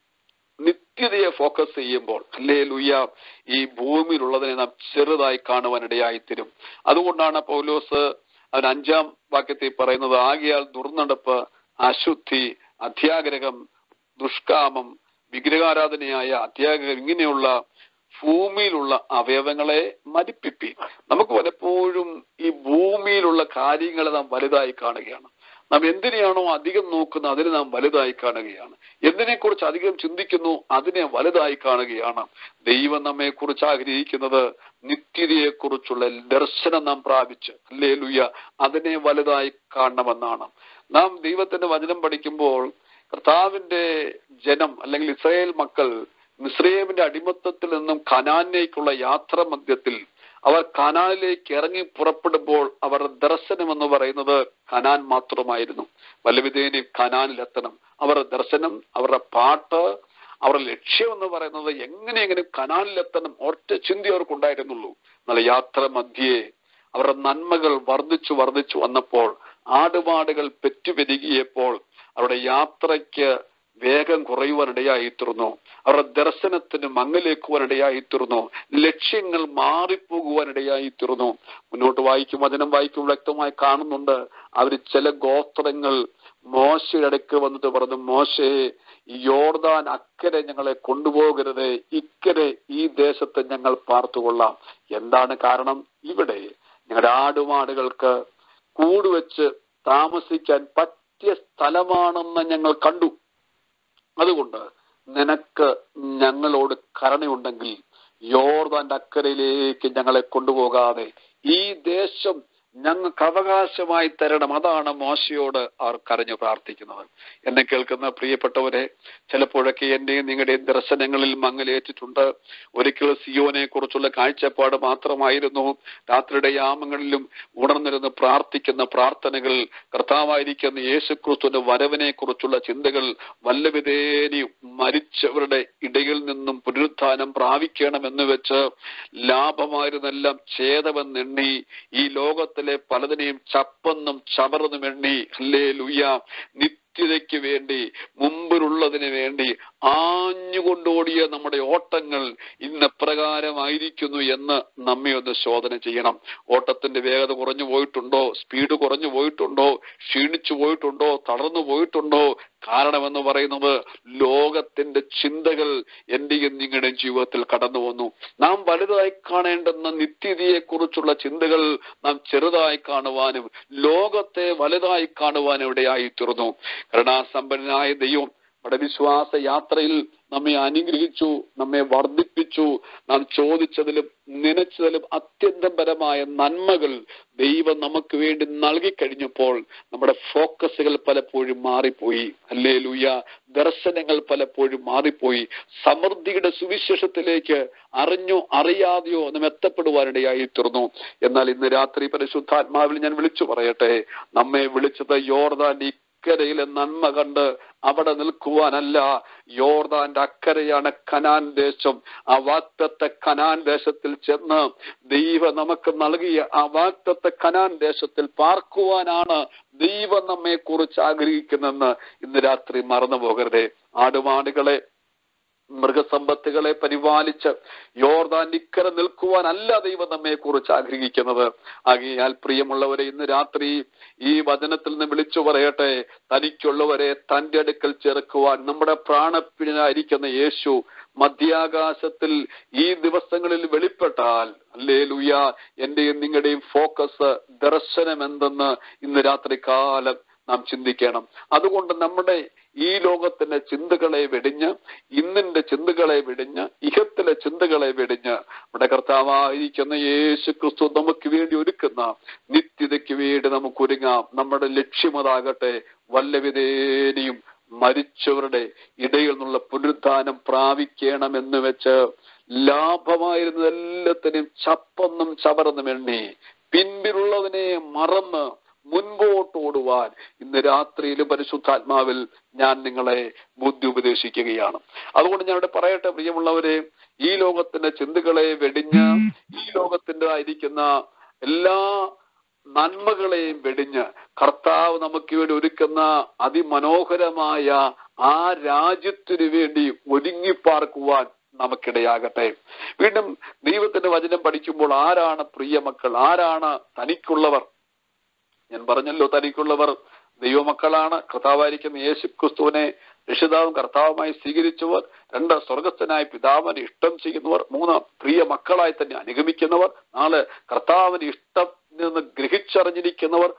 നിത്യതയെ ഫോക്കസ് ചെയ്യുമ്പോൾ അല്ലേ ലുയ്യ ഈ ഭൂമിയിലുള്ളതിനെ നാം ചെറുതായി കാണുവാൻ ഇടയായിത്തീരും അതുകൊണ്ടാണ് പൗലോസ് അവൻ അഞ്ചാം വാക്യത്തിൽ പറയുന്നത് ആകിയാൽ ദുർനടപ്പ് അശുദ്ധി അത്യാഗ്രഹം ദുഷ്കാമം വിഗ്രഹാരാധനയായ അത്യാഗ്രഹം ഇങ്ങനെയുള്ള ഭൂമിയിലുള്ള അവയവങ്ങളെ മരിപ്പിപ്പി നമുക്ക് പലപ്പോഴും ഈ ഭൂമിയിലുള്ള കാര്യങ്ങളെ നാം വലുതായി കാണുകയാണ് നാം എന്തിനെയാണോ അധികം നോക്കുന്നത് അതിനെ നാം വലുതായി കാണുകയാണ് എന്തിനെക്കുറിച്ച് അധികം ചിന്തിക്കുന്നു അതിനെ വലുതായി കാണുകയാണ് ദൈവം നമ്മെ കുറിച്ച് ആഗ്രഹിക്കുന്നത് നിത്യതയെക്കുറിച്ചുള്ള ദർശനം നാം പ്രാപിച്ച് അല്ലേ ലുയ്യ അതിനെ വലുതായി കാണണമെന്നാണ് നാം ദൈവത്തിന്റെ വചനം പഠിക്കുമ്പോൾ കർത്താവിന്റെ ജനം അല്ലെങ്കിൽ ഇസ്രായേൽ മക്കൾ മിസ്രൈമിന്റെ അടിമത്തത്തിൽ നിന്നും ഖനാനിലേക്കുള്ള യാത്ര മധ്യത്തിൽ അവർ കനാനിലേക്ക് ഇറങ്ങി പുറപ്പെടുമ്പോൾ അവരുടെ ദർശനം എന്ന് പറയുന്നത് കനാൻ മാത്രമായിരുന്നു വല്ലവിധേനയും കനാനിലെത്തണം അവരുടെ ദർശനം അവരുടെ പാട്ട് അവരുടെ ലക്ഷ്യം എന്ന് പറയുന്നത് എങ്ങനെയെങ്കിലും കനാലിലെത്തണം ഒറ്റ ചിന്ത അവർക്കുണ്ടായിരുന്നുള്ളൂ എന്നാൽ യാത്ര മധ്യേ അവരുടെ നന്മകൾ വർദ്ധിച്ചു വർദ്ധിച്ചു വന്നപ്പോൾ ആടുപാടുകൾ പെറ്റുപെരുകിയപ്പോൾ അവരുടെ യാത്രയ്ക്ക് വേഗം കുറയുവാനിടയായിത്തീർന്നു അവരുടെ ദർശനത്തിന് മങ്ങലേക്കുവാനിടയായിത്തീർന്നു ലക്ഷ്യങ്ങൾ മാറിപ്പോകുവാനിടയായിത്തീർന്നു മുന്നോട്ട് വായിക്കും വചനം വായിക്കും വ്യക്തമായി കാണുന്നുണ്ട് അവർ ചില ഗോത്രങ്ങൾ മോശയുടെ അടുക്ക് വന്നിട്ട് പറഞ്ഞു മോശയെ ഈ യോർദാൻ അക്കരെ ഞങ്ങളെ കൊണ്ടുപോകരുത് ഇക്കരെ ഈ ദേശത്ത് ഞങ്ങൾ പാർത്തുകൊള്ളാം എന്താണ് കാരണം ഇവിടെ ഞങ്ങളുടെ ആടുമാടുകൾക്ക് കൂടുവെച്ച് താമസിക്കാൻ പറ്റിയ സ്ഥലമാണെന്ന് ഞങ്ങൾ കണ്ടു അതുകൊണ്ട് നിനക്ക് ഞങ്ങളോട് കരുണയുണ്ടെങ്കിൽ യോർദാന്റെ അക്കരയിലേക്ക് ഞങ്ങളെ കൊണ്ടുപോകാതെ ഈ ദേശം ഞങ്ങൾക്ക് അവകാശമായി തരണം അതാണ് മോശയോട് അവർ കരഞ്ഞു പ്രാർത്ഥിക്കുന്നത് എന്നെ കേൾക്കുന്ന പ്രിയപ്പെട്ടവരെ ചിലപ്പോഴൊക്കെ എന്റെയും നിങ്ങളുടെയും ദർശനങ്ങളിൽ മങ്ങലേറ്റിട്ടുണ്ട് ഒരിക്കൽ സിയോനെ കുറിച്ചുള്ള കാഴ്ചപ്പാട് മാത്രമായിരുന്നു രാത്രിയുടെ യാമങ്ങളിലും ഉണർന്നിരുന്ന് പ്രാർത്ഥിക്കുന്ന പ്രാർത്ഥനകൾ കർത്താവായിരിക്കുന്ന യേശുക്രിസ്തുവിന്റെ വരവിനെ കുറിച്ചുള്ള ചിന്തകൾ വല്ലവിധേനി മരിച്ചവരുടെ ഇടയിൽ നിന്നും പുനരുത്ഥാനം പ്രാപിക്കണമെന്ന് വെച്ച് ലാഭമായിരുന്നെല്ലാം ഛേദമെന്നെണ്ണി ഈ ലോകത്തിലെ പലതിനെയും ചപ്പെന്നും ചവറെന്നും എണ്ണി അല്ലേ ലുയ്യ നിത്യതയ്ക്ക് വേണ്ടി മുമ്പിലുള്ളതിന് വേണ്ടി ആഞ്ഞുകൊണ്ടോടിയ നമ്മുടെ ഓട്ടങ്ങൾ ഇന്ന് എപ്രകാരമായിരിക്കുന്നു എന്ന് നമ്മെ ഒന്ന് ശോധന ചെയ്യണം ഓട്ടത്തിന്റെ വേഗത കുറഞ്ഞു പോയിട്ടുണ്ടോ സ്പീഡ് കുറഞ്ഞു പോയിട്ടുണ്ടോ ക്ഷീണിച്ചു പോയിട്ടുണ്ടോ തളർന്നു പോയിട്ടുണ്ടോ കാരണമെന്ന് പറയുന്നത് ലോകത്തിന്റെ ചിന്തകൾ എന്റെയും നിങ്ങളുടെയും ജീവിതത്തിൽ കടന്നു വന്നു നാം വലുതായി കാണേണ്ടുന്ന നിത്യതയെ കുറിച്ചുള്ള ചിന്തകൾ നാം ചെറുതായി കാണുവാനും ലോകത്തെ വലുതായി കാണുവാനും ഇടയായി തീർന്നു കരുണാസമ്പന്നനായ ദൈവം നമ്മുടെ വിശ്വാസ യാത്രയിൽ നമ്മെ അനുഗ്രഹിച്ചു നമ്മെ വർദ്ധിപ്പിച്ചു നാം ചോദിച്ചതിലും നനച്ചതിലും അത്യന്തപരമായ നന്മകൾ ദൈവം നമുക്ക് വേണ്ടി നൽകിക്കഴിഞ്ഞപ്പോൾ നമ്മുടെ ഫോക്കസുകൾ പലപ്പോഴും മാറിപ്പോയി അല്ലേ ലൂയ ദർശനങ്ങൾ പലപ്പോഴും മാറിപ്പോയി സമൃദ്ധിയുടെ സുവിശേഷത്തിലേക്ക് അറിഞ്ഞോ അറിയാതെയോ നാം എത്തപ്പെടുവാനിടയായി തീർന്നു എന്നാൽ ഇന്ന് രാത്രി പരിശുദ്ധാത്മാവിൽ ഞാൻ വിളിച്ചു പറയട്ടെ നമ്മെ വിളിച്ചത് യോർദാൻ ഇക്കരയിലെ നന്മ കണ്ട് അവിടെ നിൽക്കുവാനല്ല യോർദാന്റെ അക്കരയാണ് കനാൻ ദേശം ആ വാക്തത്തെ കനാൻ ദേശത്തിൽ ചെന്ന് ദൈവം നമുക്ക് നൽകിയ ആ വാക്തത്തെ കനാൻ ദേശത്തിൽ പാർക്കുവാനാണ് ദൈവം നമ്മെ കുറിച്ച് ആഗ്രഹിക്കുന്നെന്ന് ഇന്ന് രാത്രി മറന്നു പോകരുതേ ആടുമാടുകളെ മൃഗസമ്പത്തുകളെ പരിപാലിച്ച് യോർദാൻ നിക്കര നിൽക്കുവാനല്ല ദൈവം നമ്മെ കുറിച്ച് ആഗ്രഹിക്കുന്നത് ആകിയാൽ പ്രിയമുള്ളവരെ ഇന്ന് രാത്രി ഈ വചനത്തിൽ നിന്ന് വിളിച്ചു പറയട്ടെ തനിക്കുള്ളവരെ തന്റെ അടുക്കൽ ചേർക്കുവാൻ നമ്മുടെ പ്രാണപ്പിനായിരിക്കുന്ന യേശു മധ്യാകാശത്തിൽ ഈ ദിവസങ്ങളിൽ വെളിപ്പെട്ടാൽ അല്ലേ ലുയ എന്റെയും നിങ്ങളുടെയും ഫോക്കസ് ദർശനം എന്തെന്ന് ഇന്ന് രാത്രി കാലം നാം ചിന്തിക്കണം അതുകൊണ്ട് നമ്മുടെ ഈ ലോകത്തിന്റെ ചിന്തകളെ വെടിഞ്ഞ് ഇന്നിന്റെ ചിന്തകളെ വെടിഞ്ഞ് ഇഹത്തിലെ ചിന്തകളെ വെടിഞ്ഞ് നമ്മുടെ കർത്താവായിരിക്കുന്ന യേശു ക്രിസ്തു നമുക്ക് വേണ്ടി ഒരുക്കുന്ന നിത്യതയ്ക്ക് വേണ്ടി നമുക്ക് ഒരുങ്ങാം നമ്മുടെ ലക്ഷ്യമതാകട്ടെ വല്ലവിധേനയും മരിച്ചവരുടെ ഇടയിൽ നിന്നുള്ള പുനരുദ്ധാനം പ്രാപിക്കണമെന്ന് വെച്ച് ലാഭമായിരുന്ന എല്ലാത്തിനെയും ചപ്പെന്നും ചവറെന്നും എണ്ണി പിൻപിലുള്ളതിനെ മറന്ന് മുൻപോട്ട് ഓടുവാൻ ഇന്ന് രാത്രിയിലും പരിശുദ്ധാത്മാവിൽ ഞാൻ നിങ്ങളെ ബുദ്ധി ഉപദേശിക്കുകയാണ് അതുകൊണ്ട് ഞാൻ ഇവിടെ പറയട്ടെ പ്രിയമുള്ളവരെ ഈ ലോകത്തിന്റെ ചിന്തകളെ വെടിഞ്ഞ് ഈ ലോകത്തിൻ്റെതായിരിക്കുന്ന എല്ലാ നന്മകളെയും വെടിഞ്ഞ് കർത്താവ് നമുക്ക് വേണ്ടി ഒരുക്കുന്ന അതിമനോഹരമായ ആ രാജ്യത്തിനു വേണ്ടി ഒരുങ്ങിപ്പാർക്കുവാൻ നമുക്കിടയാകട്ടെ വീണ്ടും ദൈവത്തിന്റെ വചനം പഠിക്കുമ്പോൾ ആരാണ് പ്രിയമക്കൾ ആരാണ് തനിക്കുള്ളവർ ഞാൻ പറഞ്ഞല്ലോ തനിക്കുള്ളവർ ദൈവമക്കളാണ് കർത്താവായിരിക്കുന്ന യേശു ക്രിസ്തുവിനെ രക്ഷിതാവും കർത്താവുമായി സ്വീകരിച്ചവർ രണ്ട് സ്വർഗസ്ഥനായ പിതാവിന് ഇഷ്ടം ചെയ്യുന്നവർ മൂന്ന് പ്രിയ മക്കളായി തന്നെ അനുഗമിക്കുന്നവർ നാല് കർത്താവിന് ഇഷ്ടം നിന്ന് ഗ്രഹിച്ചറിഞ്ഞിരിക്കുന്നവർ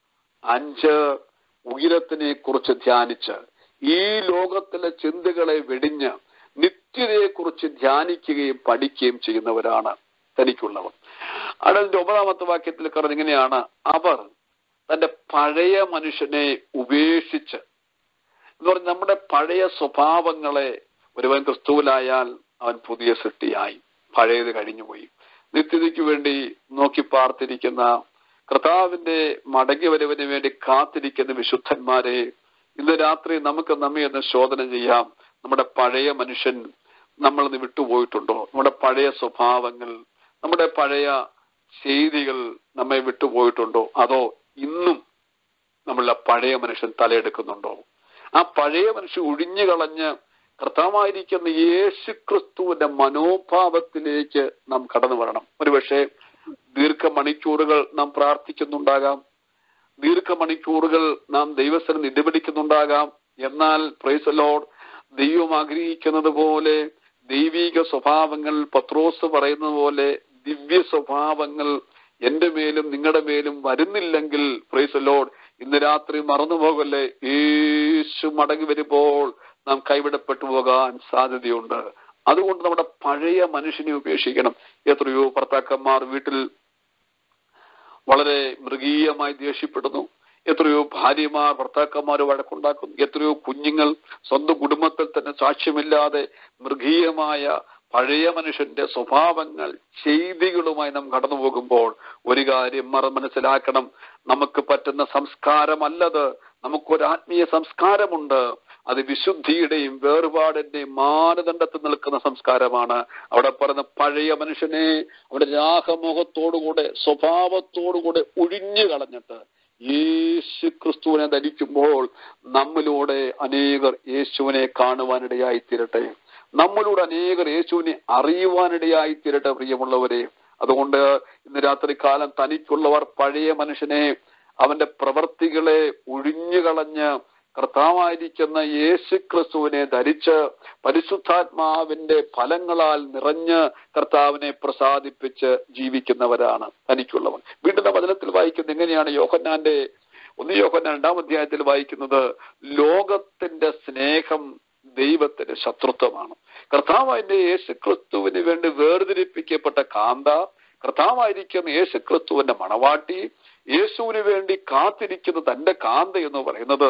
അഞ്ച് ഉയരത്തിനെ കുറിച്ച് ധ്യാനിച്ച് ഈ ലോകത്തിലെ ചിന്തകളെ വെടിഞ്ഞ് നിത്യതയെക്കുറിച്ച് ധ്യാനിക്കുകയും പഠിക്കുകയും ചെയ്യുന്നവരാണ് തനിക്കുള്ളവർ അതിന്റെ ഒമ്പതാമത്തെ വാക്യത്തിൽ പറഞ്ഞിങ്ങനെയാണ് അവർ തന്റെ പഴയ മനുഷ്യനെ ഉപേക്ഷിച്ച് എന്ന് പറഞ്ഞ നമ്മുടെ പഴയ സ്വഭാവങ്ങളെ ഒരുവൻ ക്രിസ്തുവിലായാൽ അവൻ പുതിയ സൃഷ്ടിയായി പഴയത് കഴിഞ്ഞുപോയി നിത്യതയ്ക്ക് വേണ്ടി നോക്കി പാർത്തിരിക്കുന്ന കർത്താവിന്റെ മടങ്ങി വരവിന് വേണ്ടി കാത്തിരിക്കുന്ന വിശുദ്ധന്മാരെ ഇന്ന് രാത്രി നമുക്ക് നമ്മെ ഒന്ന് ശോധന ചെയ്യാം നമ്മുടെ പഴയ മനുഷ്യൻ നമ്മളൊന്ന് വിട്ടുപോയിട്ടുണ്ടോ നമ്മുടെ പഴയ സ്വഭാവങ്ങൾ നമ്മുടെ പഴയ ചെയ്തികൾ നമ്മെ വിട്ടുപോയിട്ടുണ്ടോ അതോ ഇന്നും നമ്മളുടെ പഴയ മനുഷ്യൻ തലയെടുക്കുന്നുണ്ടോ ആ പഴയ മനുഷ്യൻ ഒഴിഞ്ഞു കളഞ്ഞ് കർത്താവായിരിക്കുന്ന യേശു ക്രിസ്തുവിന്റെ മനോഭാവത്തിലേക്ക് നാം കടന്നു വരണം ഒരുപക്ഷെ ദീർഘമണിക്കൂറുകൾ നാം പ്രാർത്ഥിക്കുന്നുണ്ടാകാം ദീർഘമണിക്കൂറുകൾ നാം ദൈവസ്ഥലം ഇടപെടിക്കുന്നുണ്ടാകാം എന്നാൽ പ്രൈസലോഡ് ദൈവം ആഗ്രഹിക്കുന്നത് പോലെ ദൈവിക സ്വഭാവങ്ങൾ പത്രോസ് പറയുന്നത് പോലെ ദിവ്യ സ്വഭാവങ്ങൾ എന്റെ മേലും നിങ്ങളുടെ മേലും വരുന്നില്ലെങ്കിൽ പ്രൈസലോഡ് ഇന്ന് രാത്രി മറന്നു പോകല്ലേ യേശു മടങ്ങി വരുമ്പോൾ നാം കൈവിടപ്പെട്ടു പോകാൻ സാധ്യതയുണ്ട് അതുകൊണ്ട് നമ്മുടെ പഴയ മനുഷ്യനെ ഉപേക്ഷിക്കണം എത്രയോ ഭർത്താക്കന്മാർ വീട്ടിൽ വളരെ മൃഗീയമായി ദേഷ്യപ്പെടുന്നു എത്രയോ ഭാര്യമാർ ഭർത്താക്കന്മാർ വഴക്കുണ്ടാക്കുന്നു എത്രയോ കുഞ്ഞുങ്ങൾ സ്വന്തം കുടുംബത്തിൽ തന്നെ സാക്ഷ്യമില്ലാതെ മൃഗീയമായ പഴയ മനുഷ്യന്റെ സ്വഭാവങ്ങൾ ചെയ്തികളുമായി നാം കടന്നു പോകുമ്പോൾ ഒരു കാര്യം മറ മനസ്സിലാക്കണം നമുക്ക് പറ്റുന്ന സംസ്കാരമല്ലത് നമുക്കൊരു ആത്മീയ സംസ്കാരമുണ്ട് അത് വിശുദ്ധിയുടെയും വേർപാടിന്റെയും മാനദണ്ഡത്തിൽ നിൽക്കുന്ന സംസ്കാരമാണ് അവിടെ പറയുന്ന പഴയ മനുഷ്യനെ അവിടെ രാഗമുഖത്തോടുകൂടെ സ്വഭാവത്തോടുകൂടെ ഒഴിഞ്ഞു കളഞ്ഞിട്ട് യേശു ക്രിസ്തുവിനെ ധരിക്കുമ്പോൾ നമ്മിലൂടെ അനേകർ യേശുവിനെ കാണുവാനിടയായി തീരട്ടെ നമ്മളിലൂടെ അനേകർ യേശുവിനെ അറിയുവാനിടയായി തീരട്ടെ പ്രിയമുള്ളവരെ അതുകൊണ്ട് ഇന്ന് രാത്രി കാലം തനിക്കുള്ളവർ പഴയ മനുഷ്യനെ അവന്റെ പ്രവർത്തികളെ ഒഴിഞ്ഞുകളഞ്ഞ് കർത്താവായിരിക്കുന്ന യേശു ക്രിസ്തുവിനെ ധരിച്ച് പരിശുദ്ധാത്മാവിന്റെ ഫലങ്ങളാൽ നിറഞ്ഞ് കർത്താവിനെ പ്രസാദിപ്പിച്ച് ജീവിക്കുന്നവരാണ് തനിക്കുള്ളവർ വീണ്ടും വചനത്തിൽ വായിക്കുന്നത് എങ്ങനെയാണ് യോഹന്നാന്റെ ഒന്ന് യോഹന്നാൻ രണ്ടാം അധ്യായത്തിൽ വായിക്കുന്നത് ലോകത്തിന്റെ സ്നേഹം ദൈവത്തിന്റെ ശത്രുത്വമാണ് കർത്താവിന്റെ യേശു ക്രിസ്തുവിന് വേണ്ടി വേർതിരിപ്പിക്കപ്പെട്ട കാന്ത കർത്താവായിരിക്കുന്ന യേശു ക്രിസ്തുവിന്റെ മണവാട്ടി യേശുവിന് വേണ്ടി കാത്തിരിക്കുന്ന തന്റെ കാന്ത എന്ന് പറയുന്നത്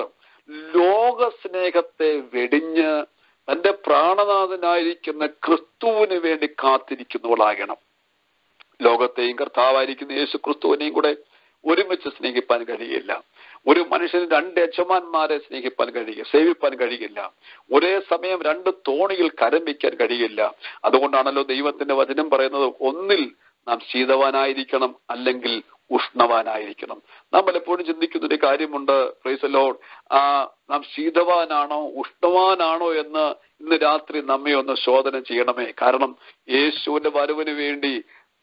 ലോക സ്നേഹത്തെ വെടിഞ്ഞ് തന്റെ പ്രാണനാഥനായിരിക്കുന്ന ക്രിസ്തുവിന് വേണ്ടി കാത്തിരിക്കുന്നവളാകണം ലോകത്തെയും കർത്താവായിരിക്കുന്ന യേശു ക്രിസ്തുവിനെയും കൂടെ ഒരുമിച്ച് സ്നേഹിപ്പാൻ കഴിയില്ല ഒരു മനുഷ്യന് രണ്ട് യജമാന്മാരെ സ്നേഹിപ്പാൻ കഴിയില്ല സേവിപ്പാൻ കഴിയില്ല ഒരേ സമയം രണ്ട് തോണിയിൽ കരം വയ്ക്കാൻ കഴിയില്ല അതുകൊണ്ടാണല്ലോ ദൈവത്തിന്റെ വചനം പറയുന്നത് ഒന്നിൽ നാം ശീതവാനായിരിക്കണം അല്ലെങ്കിൽ ഉഷ്ണവാനായിരിക്കണം നാം പലപ്പോഴും ചിന്തിക്കുന്ന ഒരു കാര്യമുണ്ട് പ്രൈസലോഡ് ആ നാം ശീതവാനാണോ ഉഷ്ണവാനാണോ എന്ന് ഇന്ന് രാത്രി നമ്മെ ഒന്ന് ശോധന ചെയ്യണമേ കാരണം യേശുവിന്റെ വരവിന് വേണ്ടി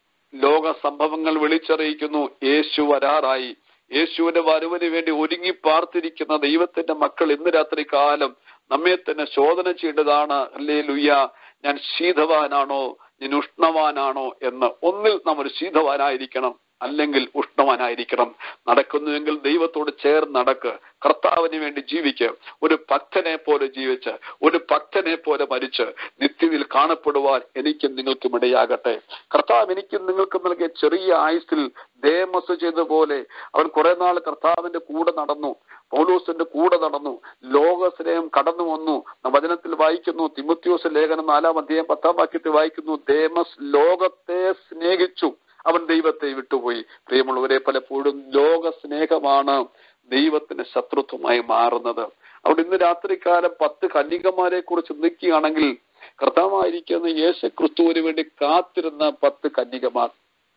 ലോക സംഭവങ്ങൾ വിളിച്ചറിയിക്കുന്നു യേശു വരാറായി യേശുവിന്റെ വരവിന് വേണ്ടി ഒരുങ്ങി പാർത്തിരിക്കുന്ന ദൈവത്തിന്റെ മക്കൾ ഇന്ന് രാത്രി കാലം നമ്മെ തന്നെ ശോധന ചെയ്യേണ്ടതാണ് അല്ലേ ലുയ്യ ഞാൻ ശീതവാനാണോ ഞാൻ ഉഷ്ണവാനാണോ എന്ന് ഒന്നിൽ നാം ഒരു ശീതവാനായിരിക്കണം അല്ലെങ്കിൽ ഉഷ്ണവാനായിരിക്കണം നടക്കുന്നുവെങ്കിൽ ദൈവത്തോട് ചേർന്ന് നടക്ക് കർത്താവിന് വേണ്ടി ജീവിക്ക് ഒരു ഭക്തനെ പോലെ ജീവിച്ച് ഒരു ഭക്തനെ പോലെ മരിച്ച് നിത്യതയിൽ കാണപ്പെടുവാൻ എനിക്കും നിങ്ങൾക്കും ഇടയാകട്ടെ കർത്താവ് എനിക്കും നിങ്ങൾക്കും നൽകിയ ചെറിയ ആയുസിൽ ദേമസ് ചെയ്ത പോലെ അവൻ കുറെ നാൾ കർത്താവിന്റെ കൂടെ നടന്നു പൗലോസിന്റെ കൂടെ നടന്നു ലോക സ്നേഹം കടന്നു വന്നു വചനത്തിൽ വായിക്കുന്നു തിമുത്യോസ് ലേഖനം നാലാം അധ്യായം പത്താം വാക്യത്തിൽ വായിക്കുന്നു ദേമസ് ലോകത്തെ സ്നേഹിച്ചു അവൻ ദൈവത്തെ വിട്ടുപോയി പ്രിയമുള്ളവരെ പലപ്പോഴും ലോക സ്നേഹമാണ് ദൈവത്തിന് ശത്രുത്വമായി മാറുന്നത് അവിടെ ഇന്ന് രാത്രികാലം പത്ത് കന്യകമാരെ കുറിച്ച് ചിന്തിക്കുകയാണെങ്കിൽ കർത്താവായിരിക്കുന്ന യേശു ക്രിസ്തുവിന് വേണ്ടി കാത്തിരുന്ന പത്ത് കന്യകമാർ